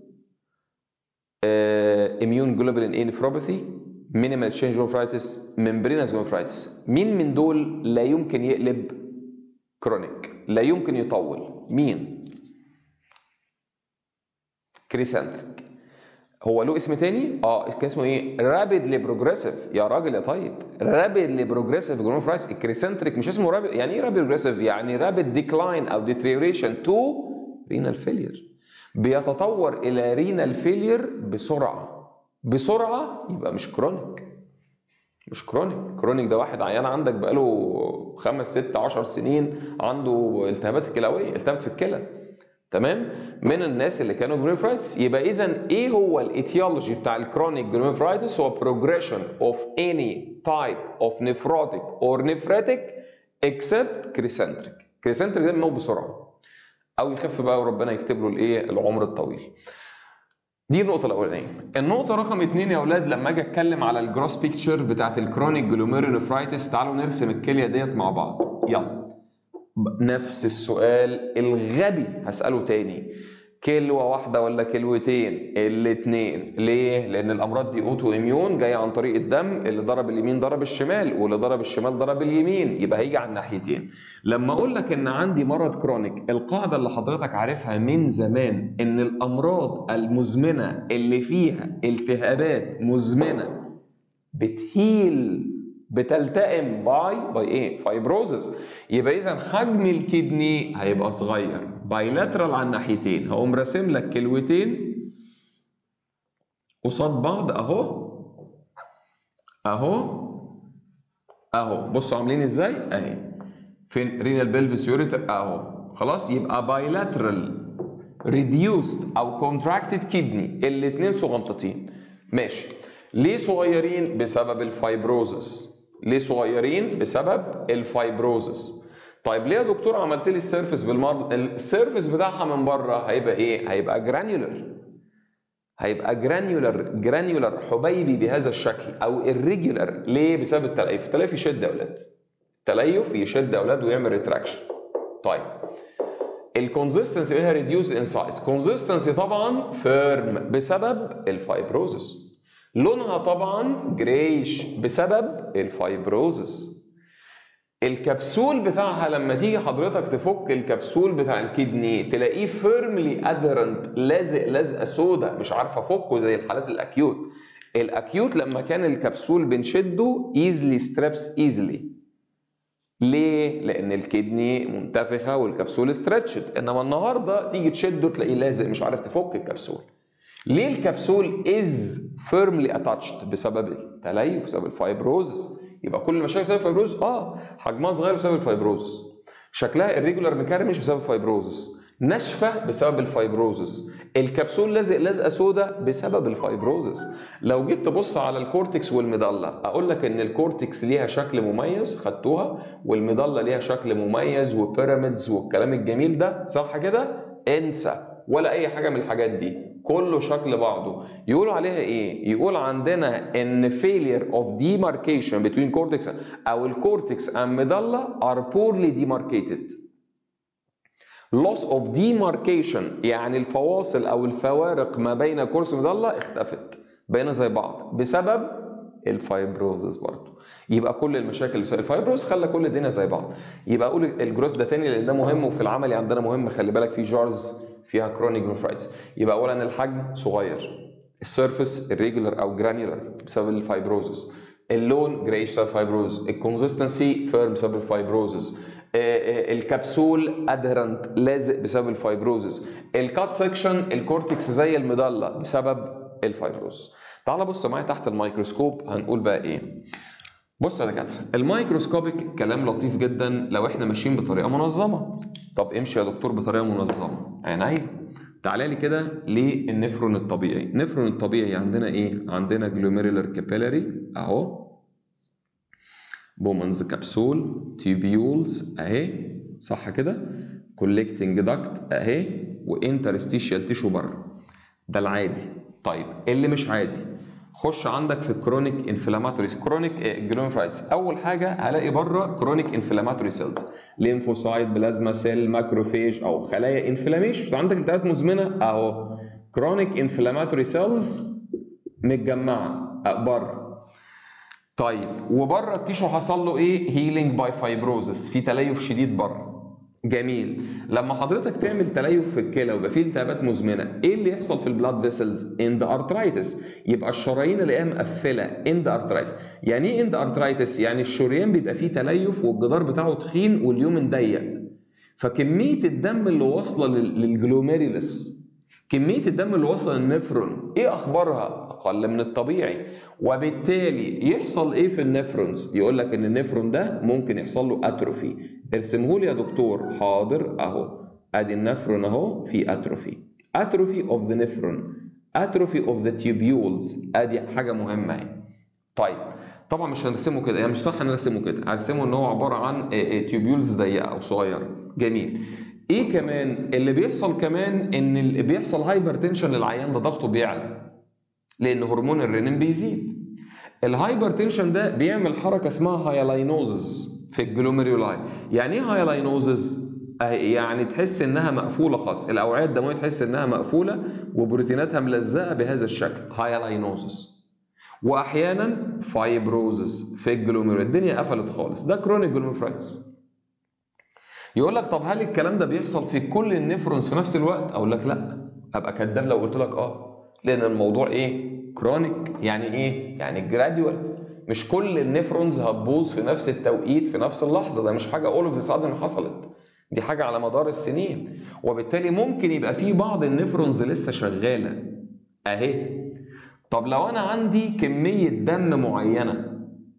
اميون جلوبولين اي نفروباثي مينيمال تشينج جلوفرايتس ممبرينس جلوفرايتس مين من دول لا يمكن يقلب كرونيك لا يمكن يطول مين كريسنتريك هو له اسم تاني؟ اه كان اسمه ايه؟ رابيدلي بروجريسيف يا راجل يا طيب رابيدلي بروجريسيف جلوفرايتس الكريسنتريك مش اسمه رابيد يعني ايه رابيد بروجريسيف؟ يعني رابيد ديكلاين او ديتريوريشن تو رينال فيلير بيتطور الى رينال فيلير بسرعه بسرعه يبقى مش كرونيك مش كرونيك كرونيك ده واحد عيان عندك بقاله خمس ست عشر سنين عنده التهابات الكلويه التهابات في الكلى تمام من الناس اللي كانوا جلوميفرايتس يبقى اذا ايه هو الايتيولوجي بتاع الكرونيك جلوميفرايتس هو progression of any type of nephrotic or nephritic except crescentric crescentric ده بيموت بسرعه او يخف بقى وربنا يكتب له الايه العمر الطويل دي النقطة الأولانية. النقطة رقم اتنين يا أولاد لما أجي أتكلم على الجروس بيكتشر بتاعت الكرونيك جلوميرونفرايتس تعالوا نرسم الكلية ديت مع بعض. يلا. نفس السؤال الغبي هسأله تاني. كلوة واحدة ولا كلوتين؟ الاتنين، ليه؟ لأن الأمراض دي أوتو إميون جاية عن طريق الدم اللي ضرب اليمين ضرب الشمال واللي ضرب الشمال ضرب اليمين، يبقى هيجي على الناحيتين. لما أقول لك إن عندي مرض كرونيك، القاعدة اللي حضرتك عارفها من زمان إن الأمراض المزمنة اللي فيها التهابات مزمنة بتهيل بتلتئم باي باي ايه؟ فايبروزز يبقى اذا حجم الكدني هيبقى صغير بايلاترال على الناحيتين هقوم راسم لك كلوتين قصاد بعض اهو اهو اهو بصوا عاملين ازاي اهي فين رينال بلفس يوريتر اهو خلاص يبقى بايلاترال ريديوست او كونتراكتد كدني الاثنين صغنطتين ماشي ليه صغيرين بسبب الفايبروزس ليه صغيرين بسبب الفايبروزس طيب ليه يا دكتور عملت لي السيرفس بالمرض السيرفس بتاعها من بره هيبقى ايه هيبقى جرانيولر هيبقى جرانيولر جرانيولر حبيبي بهذا الشكل او الريجولر ليه بسبب التليف التليف يشد يا اولاد التليف يشد يا اولاد ويعمل ريتراكشن طيب الكونسستنسي بيها ريديوس ان سايز كونسستنسي طبعا فيرم بسبب الفايبروزس لونها طبعا جريش بسبب الفايبروزس الكبسول بتاعها لما تيجي حضرتك تفك الكبسول بتاع الكدني تلاقيه فيرملي ادرنت لازق لازقه سودا مش عارف افكه زي الحالات الاكيوت الاكيوت لما كان الكبسول بنشده ايزلي ستريبس ايزلي ليه؟ لأن الكدني منتفخة والكبسول ستريتشد، إنما النهارده تيجي تشده تلاقيه لازق مش عارف تفك الكبسول. ليه الكبسول از فيرملي اتاتشد بسبب التليف بسبب الفايبروزس يبقى كل المشاكل بسبب الفايبروزس اه حجمها صغير بسبب الفايبروزس شكلها الريجولار مكرمش بسبب الفايبروزس ناشفه بسبب الفايبروزس الكبسول لازق لازقه سودا بسبب الفايبروزس لو جيت تبص على الكورتكس والميدالا اقول لك ان الكورتكس ليها شكل مميز خدتوها والميدالا ليها شكل مميز وبيراميدز والكلام الجميل ده صح كده انسى ولا اي حاجه من الحاجات دي كله شكل بعضه يقولوا عليها ايه يقول عندنا ان failure of demarcation between cortex او الكورتكس and medulla are poorly demarcated loss of demarcation يعني الفواصل او الفوارق ما بين كورس ميدالا اختفت بقينا زي بعض بسبب الفايبروزس برضه يبقى كل المشاكل بسبب الفايبروز خلى كل الدنيا زي بعض يبقى اقول الجروس ده تاني لان ده مهم وفي العملي عندنا مهم خلي بالك في جارز فيها كرونيك نفرايتس يبقى اولا الحجم صغير السيرفيس الريجولار او جرانيولار بسبب الفايبروزس اللون جريش بسبب الفايبروز الكونسستنسي فيرم بسبب الفايبروزس الكبسول ادهرنت لازق بسبب الفايبروزس الكات سكشن الكورتكس زي المضله بسبب الفايبروزس تعال بص معايا تحت الميكروسكوب هنقول بقى ايه بص يا دكاتره الميكروسكوبيك كلام لطيف جدا لو احنا ماشيين بطريقه منظمه طب امشي يا دكتور بطريقه منظمه عينيا تعالى لي كده للنفرون الطبيعي النفرون الطبيعي عندنا ايه عندنا جلوميرولار كابيلاري اهو بومنز كبسول تيبيولز اهي صح كده كولكتنج داكت اهي وانترستيشيال تيشو بره ده العادي طيب اللي مش عادي خش عندك في كرونيك انفلاماتوري كرونيك جلوميفرايتس اول حاجه هلاقي بره كرونيك انفلاماتوري سيلز ليمفوسايت بلازما سيل ماكروفيج او خلايا انفلاميشن عندك التهابات مزمنه اهو كرونيك انفلاماتوري سيلز متجمعه بره طيب وبره التيشو حصل له ايه هيلينج باي فايبروزس في تليف شديد بره جميل لما حضرتك تعمل تليف في الكلى ويبقى فيه التهابات مزمنه ايه اللي يحصل في البلاد فيسلز اند ارترايتس يبقى الشرايين الاقيها مقفله اند ارترايتس يعني ايه اند ارترايتس يعني الشريان بيبقى فيه تليف والجدار بتاعه تخين واليومن ضيق فكميه الدم اللي واصله للجلوميريلس كميه الدم اللي واصله للنفرون ايه اخبارها اقل من الطبيعي وبالتالي يحصل ايه في النفرونز يقول لك ان النفرون ده ممكن يحصل له اتروفي ارسمه لي يا دكتور حاضر اهو ادي النفرون اهو في اتروفي اتروفي اوف ذا نفرون اتروفي اوف ذا تيوبيولز ادي حاجه مهمه اهي طيب طبعا مش هنرسمه كده يعني مش صح نرسمه كده هرسمه ان هو عباره عن تيوبيولز ضيقه او صغيره جميل ايه كمان اللي بيحصل كمان ان اللي بيحصل هايبر تنشن للعيان ده ضغطه بيعلى لان هرمون الرينين بيزيد الهايبر تنشن ده بيعمل حركه اسمها هايلاينوزز في الجلوميرولاي يعني ايه هايلاينوزز يعني تحس انها مقفوله خالص الاوعيه الدمويه تحس انها مقفوله وبروتيناتها ملزقه بهذا الشكل هايلاينوزز واحيانا فايبروزز في الجلوميرو الدنيا قفلت خالص ده كرونيك جلوميرولايتس يقول لك طب هل الكلام ده بيحصل في كل النفرونز في نفس الوقت اقول لك لا ابقى كداب لو قلت لك اه لان الموضوع ايه كرونيك يعني ايه يعني جراديوال مش كل النفرونز هتبوظ في نفس التوقيت في نفس اللحظه ده مش حاجه اول اوف ذا حصلت دي حاجه على مدار السنين وبالتالي ممكن يبقى في بعض النفرونز لسه شغاله اهي طب لو انا عندي كميه دم معينه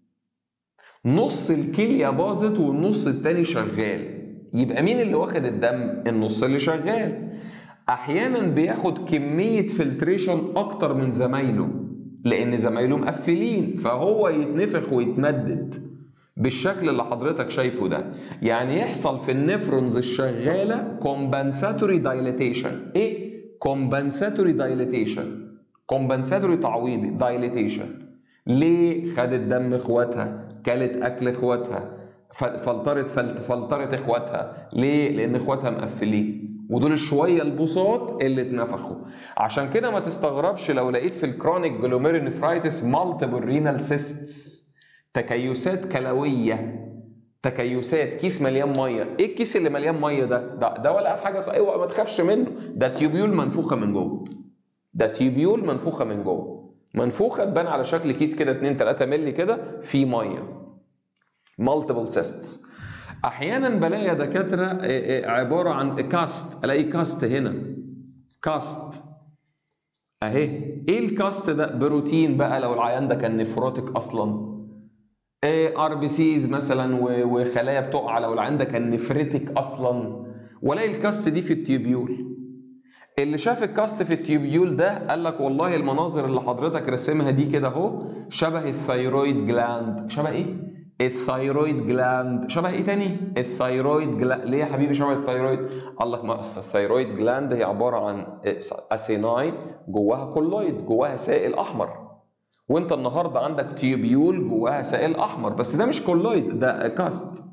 نص الكليه باظت والنص التاني شغال يبقى مين اللي واخد الدم النص اللي شغال احيانا بياخد كميه فلتريشن اكتر من زمايله لان زمايله مقفلين فهو يتنفخ ويتمدد بالشكل اللي حضرتك شايفه ده يعني يحصل في النفرونز الشغاله كومبنساتوري دايليتيشن ايه كومبنساتوري دايليتيشن كومبنساتوري تعويضي دايليتيشن ليه خدت دم اخواتها كلت اكل اخواتها فلترت فلترت اخواتها ليه لان اخواتها مقفلين ودول شويه البساط اللي اتنفخوا عشان كده ما تستغربش لو لقيت في الكرونيك جلوميرونيفرايتس مالتيبل رينال سيستس تكيسات كلويه تكيسات كيس مليان ميه ايه الكيس اللي مليان ميه ده ده, ده ولا حاجه اوعى ما تخافش منه ده تيوبيول منفوخه من جوه ده تيوبيول منفوخه من جوه منفوخه تبان على شكل كيس كده 2 3 مللي كده فيه ميه مالتيبل سيستس احيانا بلاقي يا دكاتره عباره عن كاست الاقي كاست هنا كاست اهي ايه الكاست ده بروتين بقى لو العيان ده كان نفروتك اصلا ار بي سيز مثلا وخلايا بتقع لو العيان ده كان نفرتك اصلا والاقي الكاست دي في التيوبيول اللي شاف الكاست في التيوبيول ده قال لك والله المناظر اللي حضرتك راسمها دي كده اهو شبه الثيرويد جلاند شبه ايه الثايرويد جلاند شبه ايه تاني الثايرويد جلاند ليه يا حبيبي شبه الثايرويد قال لك ما الثايرويد جلاند هي عباره عن اسينايد جواها كولويد جواها سائل احمر وانت النهارده عندك تيوبيول جواها سائل احمر بس ده مش كولويد ده كاست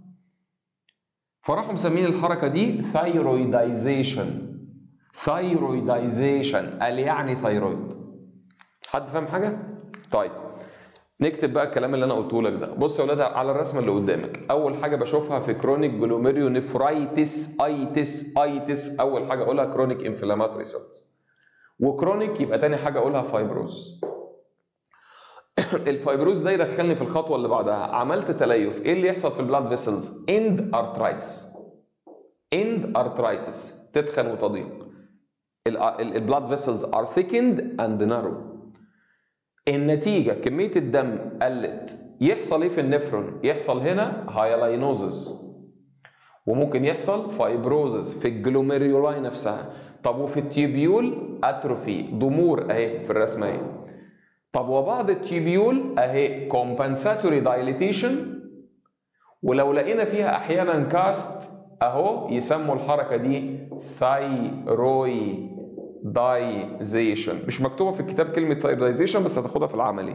فراحوا مسمين الحركه دي ثايرويدايزيشن ثايرويدايزيشن قال يعني ثايرويد حد فاهم حاجه طيب نكتب بقى الكلام اللي انا قلته لك ده بص يا ولاد على الرسمه اللي قدامك اول حاجه بشوفها في كرونيك جلوميريو نفرايتس ايتس ايتس اول حاجه اقولها كرونيك انفلاماتوري سيلز وكرونيك يبقى تاني حاجه اقولها فايبروز الفايبروز ده يدخلني في الخطوه اللي بعدها عملت تليف ايه اللي يحصل في البلاد فيسلز اند ارترايتس اند ارترايتس تدخن وتضيق البلاد فيسلز ار ثيكند اند نارو النتيجه كميه الدم قلت يحصل ايه في النفرون يحصل هنا هايلاينوزز وممكن يحصل فايبروزز في الجلوميريولاي نفسها طب وفي التيبيول اتروفي ضمور اهي في الرسمه اهي طب وبعض التيبيول اهي كومبنساتوري دايليتيشن ولو لقينا فيها احيانا كاست اهو يسموا الحركه دي ثايرويدايزيشن مش مكتوبه في الكتاب كلمه ثايرويدايزيشن بس هتاخدها في العملي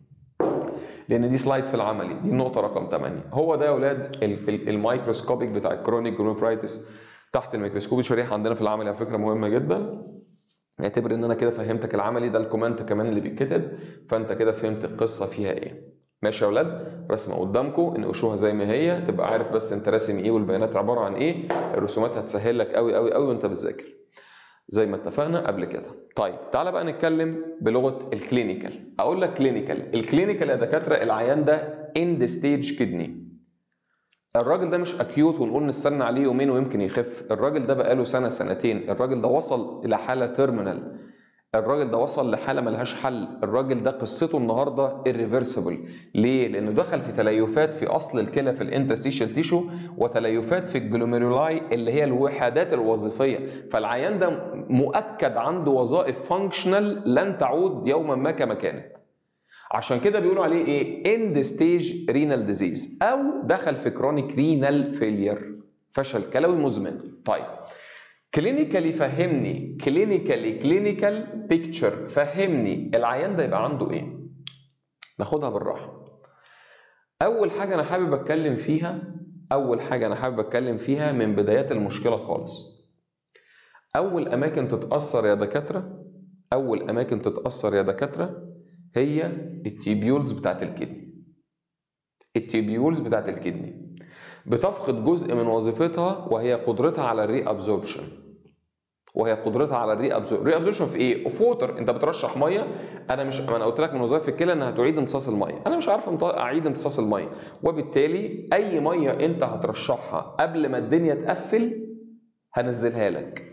لان دي سلايد في العملي دي النقطه رقم 8 هو ده يا اولاد الميكروسكوبيك بتاع الكرونيك جلوميفرايتس تحت الميكروسكوب شريحه عندنا في العملي على فكره مهمه جدا اعتبر ان انا كده فهمتك العملي ده الكومنت كمان اللي بيتكتب فانت كده فهمت القصه فيها ايه ماشي يا اولاد رسمه قدامكم انقشوها زي ما هي تبقى عارف بس انت راسم ايه والبيانات عباره عن ايه الرسومات هتسهل لك قوي قوي قوي وانت بتذاكر زي ما اتفقنا قبل كده طيب تعالى بقى نتكلم بلغه الكلينيكال اقول لك كلينيكال الكلينيكال يا دكاتره العيان ده اند ستيج كدني الراجل ده مش اكيوت ونقول نستنى عليه يومين ويمكن يخف الراجل ده بقاله سنه سنتين الراجل ده وصل الى حاله تيرمينال الراجل ده وصل لحاله ملهاش حل الراجل ده قصته النهارده irreversible ليه لانه دخل في تليفات في اصل الكلى في الانترستيشال تيشو وتليفات في الجلوميرولاي اللي هي الوحدات الوظيفيه فالعيان ده مؤكد عنده وظائف فانكشنال لن تعود يوما ما كما كانت عشان كده بيقولوا عليه ايه اند ستيج رينال ديزيز او دخل في كرونيك رينال فيلير فشل كلوي مزمن طيب كلينيكالي فهمني كلينيكالي كلينيكال بيكتشر فهمني العيان ده يبقى عنده ايه ناخدها بالراحه اول حاجه انا حابب اتكلم فيها اول حاجه انا حابب اتكلم فيها من بدايات المشكله خالص اول اماكن تتاثر يا دكاتره اول اماكن تتاثر يا دكاتره هي التيبيولز بتاعت الكدني التيبيولز بتاعت الكدني بتفقد جزء من وظيفتها وهي قدرتها على الري ابزوربشن وهي قدرتها على الري ابزوربشن الري ابزوربشن في ايه اوف ووتر انت بترشح ميه انا مش ما انا قلت لك من وظائف الكلى انها تعيد امتصاص الميه انا مش عارف اعيد امتصاص الميه وبالتالي اي ميه انت هترشحها قبل ما الدنيا تقفل هنزلها لك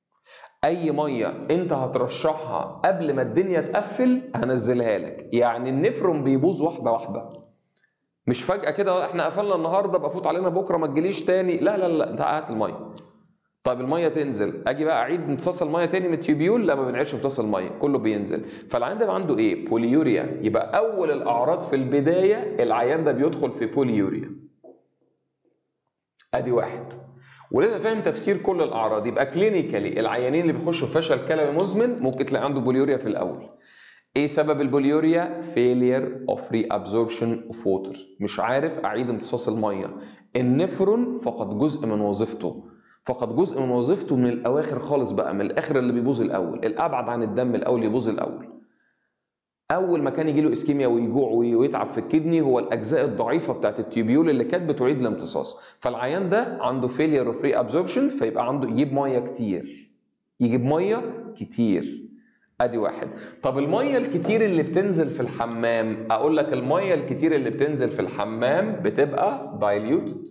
اي ميه انت هترشحها قبل ما الدنيا تقفل هنزلها لك يعني النفرون بيبوظ واحده واحده مش فجاه كده احنا قفلنا النهارده بقى فوت علينا بكره ما تجيليش تاني لا لا لا انت هات الميه طيب الميه تنزل اجي بقى اعيد امتصاص الميه تاني من التيوبيول لا ما بنعيدش امتصاص الميه كله بينزل فالعيان ده عنده ايه بوليوريا يبقى اول الاعراض في البدايه العيان ده بيدخل في بوليوريا ادي واحد ولازم فاهم تفسير كل الاعراض يبقى كلينيكالي العيانين اللي بيخشوا في فشل كلوي مزمن ممكن تلاقي عنده بوليوريا في الاول ايه سبب البوليوريا failure of reabsorption of water مش عارف اعيد امتصاص الميه النفرون فقد جزء من وظيفته فقد جزء من وظيفته من الاواخر خالص بقى من الاخر اللي بيبوظ الاول الابعد عن الدم الاول يبوظ الاول اول ما كان يجي له اسكيميا ويجوع ويتعب في الكدني هو الاجزاء الضعيفه بتاعت التيوبيول اللي كانت بتعيد الامتصاص فالعيان ده عنده فيلير اوف ري ابزوربشن فيبقى عنده يجيب ميه كتير يجيب ميه كتير ادي واحد طب الميه الكتير اللي بتنزل في الحمام اقول لك الميه الكتير اللي بتنزل في الحمام بتبقى diluted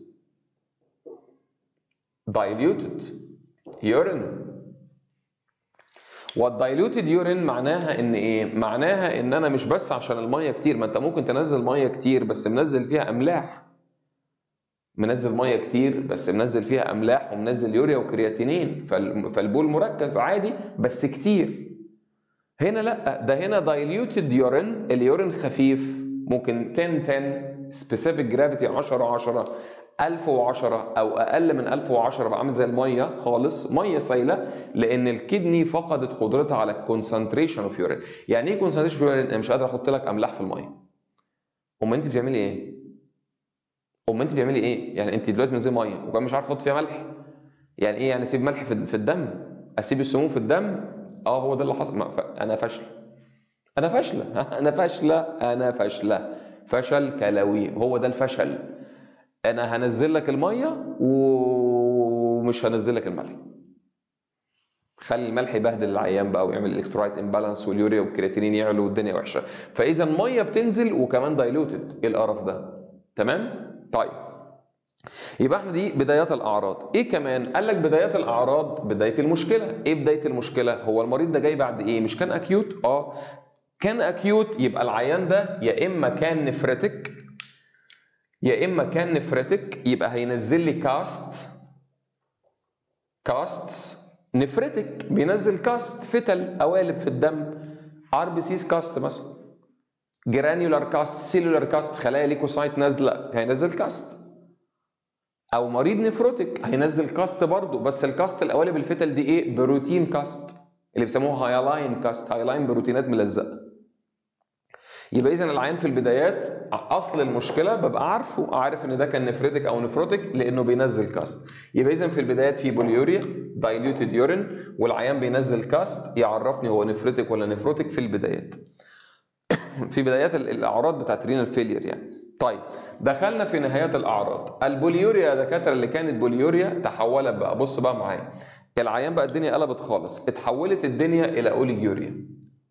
diluted urine والدايلوتد يورين معناها ان ايه؟ معناها ان انا مش بس عشان الميه كتير ما انت ممكن تنزل ميه كتير بس منزل فيها املاح منزل ميه كتير بس منزل فيها املاح ومنزل يوريا وكرياتينين فالبول مركز عادي بس كتير هنا لا ده هنا دايلوتد يورين اليورين خفيف ممكن 10 10 سبيسيفيك جرافيتي 10 10 1010 او اقل من 1010 بقى عامل زي الميه خالص ميه سايله لان الكدني فقدت قدرتها على الكونسنتريشن اوف يورين يعني ايه كونسنتريشن اوف يورين انا مش قادر احط لك املاح في الميه امال انت بتعملي ايه امال انت بتعملي ايه يعني انت دلوقتي من زي ميه وكمان مش عارف احط فيها ملح يعني ايه يعني اسيب ملح في الدم اسيب السموم في الدم اه هو ده اللي حصل انا فاشله انا فاشله انا فاشله انا فاشله فشل كلوي هو ده الفشل انا هنزل لك الميه ومش هنزل لك الملح خلي الملح يبهدل العيان بقى ويعمل الكترولايت امبالانس واليوريا والكرياتينين يعلوا والدنيا وحشه فاذا الميه بتنزل وكمان دايلوتد ايه القرف ده تمام طيب يبقى احنا دي بدايات الاعراض ايه كمان قال لك بدايات الاعراض بدايه المشكله ايه بدايه المشكله هو المريض ده جاي بعد ايه مش كان اكيوت اه كان اكيوت يبقى العيان ده يا اما كان نفرتك يا اما كان نفرتك يبقى هينزل لي كاست كاست نفرتك بينزل كاست فتل قوالب في الدم ار بي سيز كاست مثلا جرانيولار كاست سيلولار كاست خلايا ليكوسايت نازله هينزل كاست او مريض نفروتك هينزل كاست برضه بس الكاست القوالب الفتل دي ايه بروتين كاست اللي بيسموها هايلاين كاست هايلاين بروتينات ملزقه يبقى اذا العيان في البدايات اصل المشكله ببقى عارفه عارف ان ده كان نفرتك او نفروتك لانه بينزل كاست يبقى اذا في البدايات في بوليوريا دايلوتد يورين والعيان بينزل كاست يعرفني هو نفرتك ولا نفروتك في البدايات في بدايات الاعراض بتاعت رينال فيلير يعني طيب دخلنا في نهايات الاعراض البوليوريا يا دكاتره اللي كانت بوليوريا تحولت بقى بص بقى معايا العيان بقى الدنيا قلبت خالص اتحولت الدنيا الى اوليجيوريا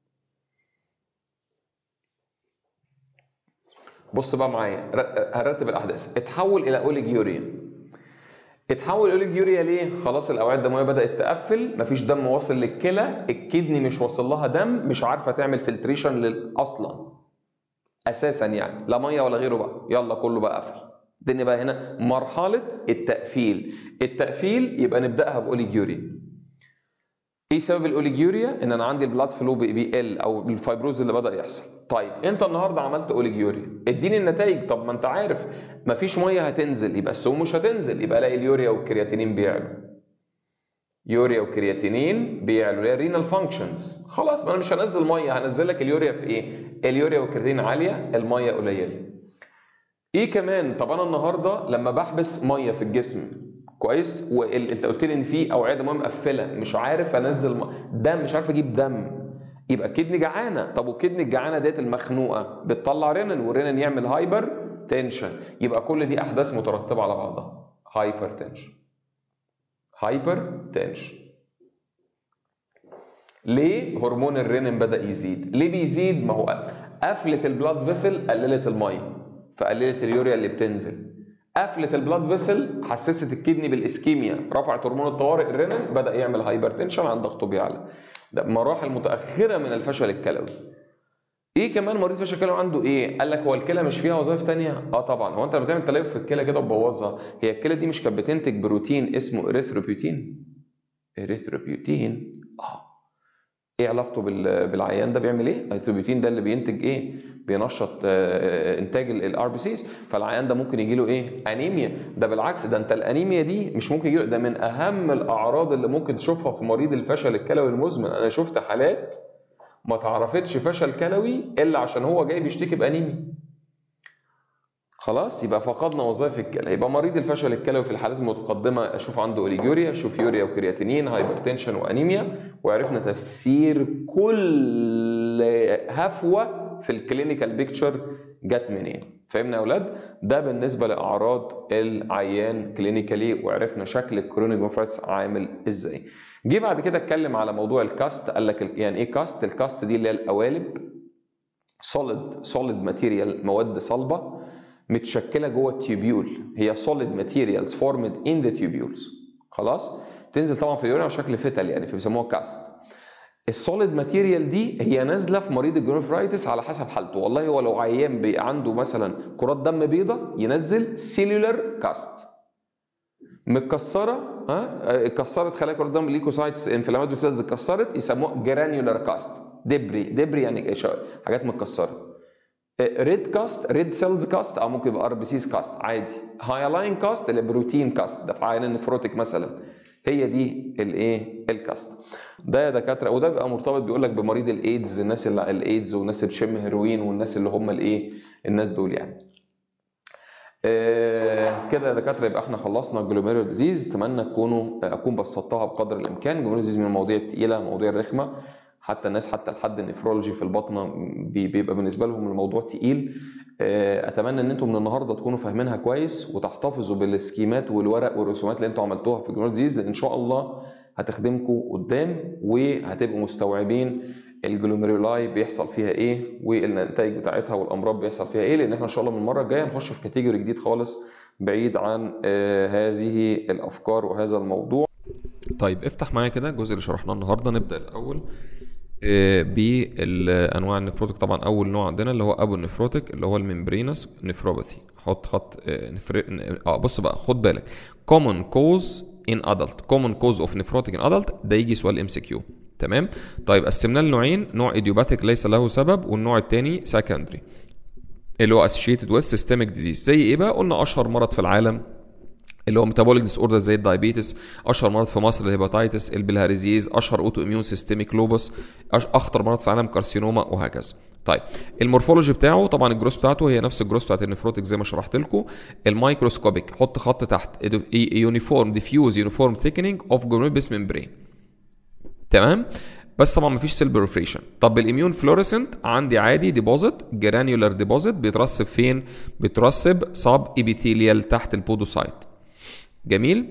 بص بقى معايا هرتب الاحداث اتحول الى اوليجيوريا اتحول اوليجيوريا ليه خلاص الاوعيه الدمويه بدات تقفل مفيش دم واصل للكلى الكدني مش واصل لها دم مش عارفه تعمل فلتريشن اصلا اساسا يعني لا ميه ولا غيره بقى يلا كله بقى قفل الدنيا بقى هنا مرحله التقفيل التقفيل يبقى نبداها باوليجيوريا ايه سبب الاوليجيوريا ان انا عندي البلاد فلو بيقل او الفايبروز اللي بدا يحصل طيب انت النهارده عملت اوليجيوريا اديني النتائج طب ما انت عارف مفيش ميه هتنزل يبقى السموم مش هتنزل يبقى الاقي اليوريا والكرياتينين بيعلوا يوريا وكرياتينين بيعلوا اللي هي رينال فانكشنز خلاص ما انا مش هنزل ميه هنزل لك اليوريا في ايه اليوريا والكرياتين عاليه الميه قليله ايه كمان طب انا النهارده لما بحبس ميه في الجسم كويس وانت قلت لي ان في اوعيه دمويه مقفله مش عارف انزل م... دم مش عارف اجيب دم يبقى الكدني جعانه طب والكدني الجعانه ديت المخنوقه بتطلع رينين والرينين يعمل هايبر تنشن يبقى كل دي احداث مترتبه على بعضها هايبر تنشن هايبر تنشن ليه هرمون الرينين بدا يزيد ليه بيزيد ما هو قفله البلاد فيسل قللت الميه فقللت اليوريا اللي بتنزل قفلت البلاد فيسل حسست الكدني بالاسكيميا رفعت هرمون الطوارئ الرينين بدا يعمل هايبرتنشن عند ضغطه بيعلى ده مراحل متاخره من الفشل الكلوي ايه كمان مريض فشل كلوي عنده ايه قال لك هو الكلى مش فيها وظائف تانية اه طبعا هو انت لما تعمل تليف في الكلى كده وتبوظها هي الكلى دي مش كانت بتنتج بروتين اسمه اريثروبيوتين اريثروبيوتين اه ايه علاقته بالعيان ده بيعمل ايه الاريثروبيوتين ده اللي بينتج ايه بينشط انتاج الار بي سيز فالعيان ده ممكن يجي له ايه انيميا ده بالعكس ده انت الانيميا دي مش ممكن يجي ده من اهم الاعراض اللي ممكن تشوفها في مريض الفشل الكلوي المزمن انا شفت حالات ما تعرفتش فشل كلوي الا عشان هو جاي بيشتكي بانيميا خلاص يبقى فقدنا وظائف الكلى يبقى مريض الفشل الكلوي في الحالات المتقدمه اشوف عنده اوليجوريا اشوف يوريا وكرياتينين هايبرتنشن وانيميا وعرفنا تفسير كل هفوه في الكلينيكال بيكتشر جت منين فهمنا يا اولاد ده بالنسبه لاعراض العيان كلينيكالي وعرفنا شكل الكرونيك بروفايتس عامل ازاي جه بعد كده اتكلم على موضوع الكاست قال لك يعني ايه كاست الكاست دي اللي هي القوالب سوليد سوليد ماتيريال مواد صلبه متشكله جوه التيوبيول هي سوليد ماتيريالز فورمد ان ذا تيوبيولز خلاص تنزل طبعا في اليورين على شكل فتل يعني فبيسموها كاست السوليد ماتيريال دي هي نازله في مريض الجلوفرايتس على حسب حالته والله هو لو عيان عنده مثلا كرات دم بيضاء ينزل سيلولر كاست متكسره ها اتكسرت خلايا كرات الدم ليكوسايتس انفلاماتوري سيلز اتكسرت يسموها جرانيولار كاست دبري دبري يعني حاجات متكسره ريد كاست ريد سيلز كاست او ممكن يبقى ار بي سيز كاست عادي هايلاين كاست اللي بروتين كاست ده في عيان النفروتيك مثلا هي دي الايه الكاست ده يا دكاتره وده بيبقى مرتبط بيقول لك بمريض الايدز الناس اللي الايدز والناس اللي بتشم هيروين والناس اللي هم الايه الناس دول يعني آه كده يا دكاتره يبقى احنا خلصنا الجلوميرول ديزيز اتمنى تكونوا اكون بسطتها بقدر الامكان الجلوميرول ديزيز من المواضيع الثقيله المواضيع الرخمه حتى الناس حتى لحد النفرولوجي في البطنه بيبقى بالنسبه لهم الموضوع تقيل اتمنى ان انتم من النهارده تكونوا فاهمينها كويس وتحتفظوا بالسكيمات والورق والرسومات اللي انتم عملتوها في الجلوميرول ديزيز لان ان شاء الله هتخدمكم قدام وهتبقوا مستوعبين الجلوميرولاي بيحصل فيها ايه والنتائج بتاعتها والامراض بيحصل فيها ايه لان احنا ان شاء الله من المره الجايه نخش في كاتيجوري جديد خالص بعيد عن هذه الافكار وهذا الموضوع طيب افتح معايا كده الجزء اللي شرحناه النهارده نبدا الاول بالانواع النفروتك طبعا اول نوع عندنا اللي هو ابو النفروتك اللي هو الممبرينس نفروباثي حط خط نفر... اه بص بقى خد بالك common cause in adult common cause of nephrotic in adult ده يجي سؤال ام سي كيو تمام طيب قسمناه لنوعين نوع idiopathic ليس له سبب والنوع الثاني secondary اللي هو associated with systemic disease زي ايه بقى قلنا اشهر مرض في العالم اللي هو ميتابوليك ديس اوردر زي الدايابيتس اشهر مرض في مصر الهيباتيتس البلهارزيز اشهر اوتو اميون سيستميك لوبس اخطر مرض في العالم كارسينوما وهكذا طيب المورفولوجي بتاعه طبعا الجروس بتاعته هي نفس الجروس بتاعت النفروتك زي ما شرحت لكم الميكروسكوبيك حط خط تحت يونيفورم ديفيوز يونيفورم ثيكنينج اوف جلوميربس ممبرين تمام بس طبعا مفيش سيل بريفريشن طب الاميون فلوريسنت عندي عادي ديبوزيت جرانيولار ديبوزيت بيترسب فين بيترسب سب ايبيثيليال تحت البودوسايت جميل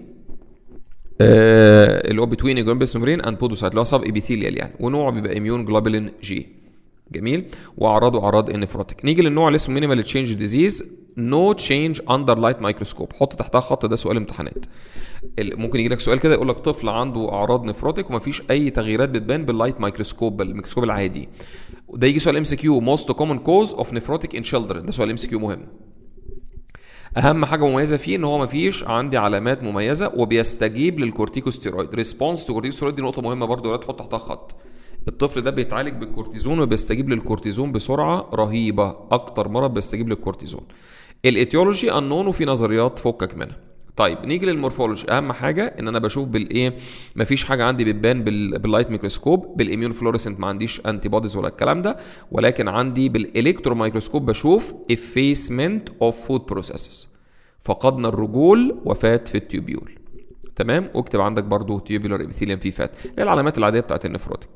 آه اللي هو بتوين جلومبس ممبرين اند بودوسايت اللي هو سب ايبيثيليال يعني ونوعه بيبقى اميون جلوبولين جي جميل واعراضه اعراض النفروتك نيجي للنوع اللي اسمه مينيمال تشينج ديزيز نو تشينج اندر لايت مايكروسكوب حط تحتها خط ده سؤال امتحانات ممكن يجي لك سؤال كده يقول لك طفل عنده اعراض نفروتك ومفيش اي تغييرات بتبان باللايت مايكروسكوب الميكروسكوب العادي ده يجي سؤال ام سي كيو موست كومن كوز اوف نفروتك ان children ده سؤال ام سي كيو مهم اهم حاجه مميزه فيه ان هو مفيش عندي علامات مميزه وبيستجيب للكورتيكوستيرويد ريسبونس تو كورتيكوستيرويد دي نقطه مهمه برضو ولا تحط تحتها خط الطفل ده بيتعالج بالكورتيزون وبيستجيب للكورتيزون بسرعه رهيبه اكتر مرض بيستجيب للكورتيزون الايتيولوجي انون وفي نظريات فكك منها طيب نيجي للمورفولوجي اهم حاجه ان انا بشوف بالايه مفيش حاجه عندي بتبان بال... باللايت ميكروسكوب بالاميون فلوريسنت ما عنديش انتي بوديز ولا الكلام ده ولكن عندي بالالكترو مايكروسكوب بشوف افيسمنت اوف فود بروسيسز فقدنا الرجول وفاه في التيوبيول تمام واكتب عندك برضو تيوبيولار ابيثيليوم في فات اللي هي العلامات العاديه بتاعت النفروتك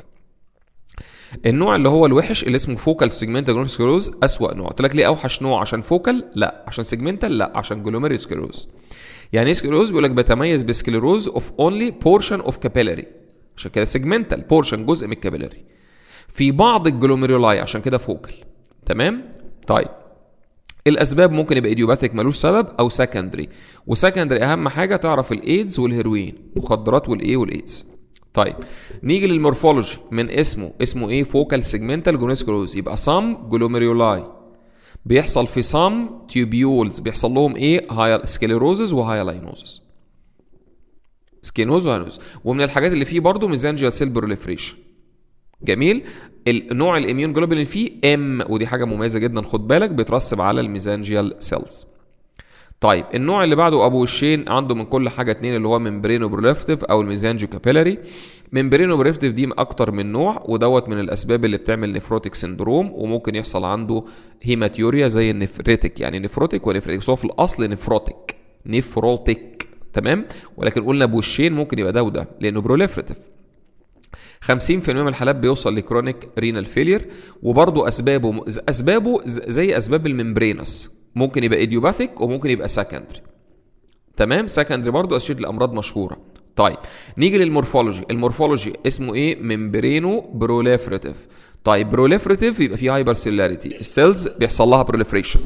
النوع اللي هو الوحش اللي اسمه فوكال سيجمنتال جلوميريو سكلروز اسوأ نوع قلت لك ليه اوحش نوع عشان فوكال لا عشان سيجمنتال لا عشان جلوميريو سكلروز يعني ايه سكلروز بيقول لك بيتميز بسكلروز اوف اونلي بورشن اوف كابيلاري عشان كده سيجمنتال بورشن جزء من الكابيلاري في بعض الجلوميرولاي عشان كده فوكال تمام طيب الاسباب ممكن يبقى ايديوباثيك ملوش سبب او سكندري وسكندري اهم حاجه تعرف الايدز والهيروين مخدرات والايه والايدز طيب نيجي للمورفولوجي من اسمه اسمه ايه فوكال سيجمنتال جلوميروسكلوز يبقى سام جلوميرولاي بيحصل في سام تيوبيولز بيحصل لهم ايه هاي سكليروزز وهايلاينوزز سكينوز وهايلاينوز ومن الحاجات اللي فيه برضه ميزانجيال سيل بروليفريشن جميل النوع الاميون جلوبولين فيه ام ودي حاجه مميزه جدا خد بالك بيترسب على الميزانجيال سيلز طيب النوع اللي بعده ابو وشين عنده من كل حاجه اتنين اللي هو ممبرينو بروليفتيف او الميزانجيو كابيلاري ممبرينو بروليفتيف دي اكتر من نوع ودوت من الاسباب اللي بتعمل نفروتيك سندروم وممكن يحصل عنده هيماتيوريا زي النفريتك يعني نفروتيك ونفريتك بس هو في الاصل نفروتيك نفروتيك تمام ولكن قلنا ابو وشين ممكن يبقى ده وده لانه بروليفريتيف 50% من الحالات بيوصل لكرونيك رينال فيلير وبرضه اسبابه اسبابه زي اسباب الممبرينس ممكن يبقى ايديوباثيك وممكن يبقى سكندري تمام سكندري برضه اسيد لامراض مشهوره طيب نيجي للمورفولوجي المورفولوجي اسمه ايه ممبرينو بروليفريتيف طيب بروليفريتيف يبقى فيه هايبر سيلاريتي السيلز بيحصل لها بروليفريشن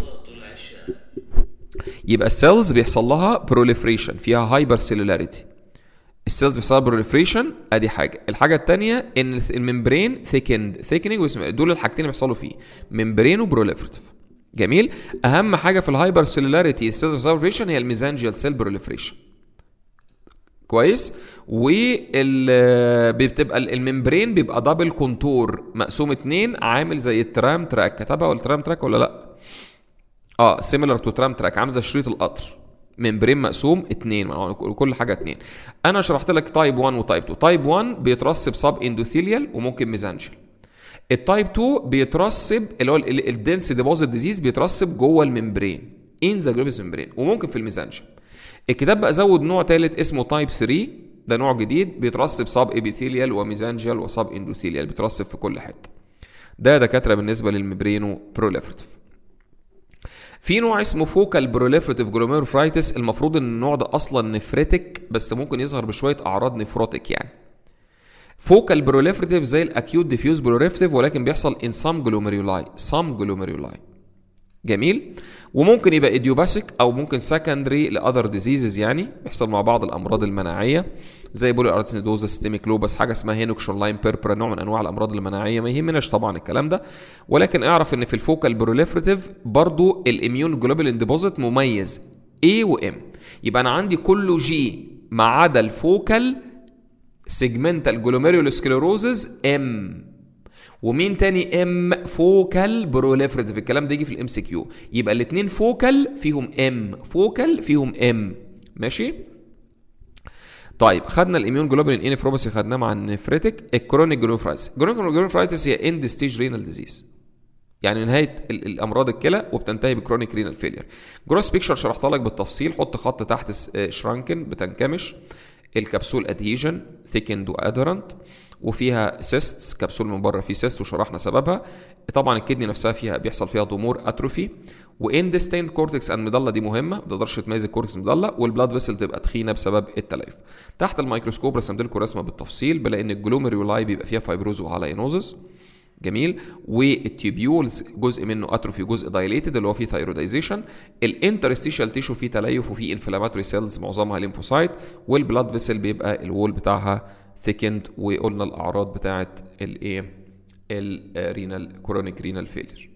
يبقى السيلز بيحصل لها بروليفريشن فيها هايبر سيلولاريتي السيلز بيحصل لها بروليفريشن ادي حاجه الحاجه الثانيه ان الممبرين ثيكند ثيكنينج دول الحاجتين اللي بيحصلوا فيه ممبرين وبروليفريتيف جميل اهم حاجه في الهايبر سيلولاريتي السيلز بروليفريشن هي الميزانجيال سيل بروليفريشن كويس وال بتبقى الممبرين بيبقى دبل كونتور مقسوم اتنين عامل زي الترام تراك كتبها ولا الترام تراك ولا لا اه سيميلر تو ترام تراك عامل زي شريط القطر ممبرين مقسوم اتنين كل حاجه اتنين انا شرحت لك تايب 1 وتايب 2 تايب 1 بيترسب سب اندوثيليال وممكن ميزانجيال التايب 2 بيترسب اللي هو الدنس ديبوزيت ديزيز بيترسب جوه الممبرين ان ذا جلوبس ممبرين وممكن في الميزانجيال الكتاب بقى زود نوع ثالث اسمه تايب 3 ده نوع جديد بيترسب سب ابيثيليال وميزانجيال وسب اندوثيليال بيترسب في كل حته ده دكاتره بالنسبه للممبرينو بروليفرتيف في نوع اسمه فوكال بروليفريتيف جلوميروفرايتس المفروض ان النوع ده اصلا نفرتك بس ممكن يظهر بشويه اعراض نفروتك يعني فوكال بروليفريتيف زي الاكيوت ديفيوز بروليفريتيف ولكن بيحصل ان سام جلوميرولاي سام جلوميرولاي جميل وممكن يبقى ايديوباثيك او ممكن سكندري لاذر ديزيزز يعني بيحصل مع بعض الامراض المناعيه زي بولي ارتينيدوزا ستيميك لوبس حاجه اسمها هينوكشون لاين بيربرا نوع من انواع الامراض المناعيه ما يهمناش طبعا الكلام ده ولكن اعرف ان في الفوكال بروليفريتيف برضو الاميون جلوبولين ديبوزيت مميز A و M يبقى انا عندي كله جي ما عدا الفوكال سيجمنتال جلوميريول سكليروزز ام ومين تاني ام فوكال بروليفريتيف الكلام ده يجي في الام سي كيو يبقى الاثنين فوكال فيهم ام فوكال فيهم ام ماشي طيب خدنا الاميون جلوبولين اي نفروباثي خدناه مع النفريتك الكرونيك جلوفرايتس الكرونيك جلوفرايتس هي اند ستيج رينال ديزيز يعني نهايه ال- الامراض الكلى وبتنتهي بكرونيك رينال فيلير جروس بيكشر شرحتها لك بالتفصيل حط خط تحت س- آه، شرانكن بتنكمش الكبسول ادهيجن ثيكند وادرنت وفيها سيستس كبسول من بره فيه سيست وشرحنا سببها طبعا الكدني نفسها فيها بيحصل فيها ضمور اتروفي واندستين كورتكس اند مضله دي مهمه ما تقدرش تميز الكورتكس مضله والبلاد فيسل تبقى تخينه بسبب التليف تحت الميكروسكوب رسمت لكم رسمه بالتفصيل بلاقي ان الجلوميرولاي بيبقى فيها فايبروز وهالاينوزس جميل والتيوبيولز جزء منه اتروفي جزء دايليتد اللي هو فيه ثايرودايزيشن الانترستيشال تيشو فيه تليف وفيه انفلاماتوري سيلز معظمها ليمفوسايت والبلاد فيسل بيبقى الوول بتاعها ثيكند وقلنا الاعراض بتاعه الايه الرينال كورونيك رينال فيلير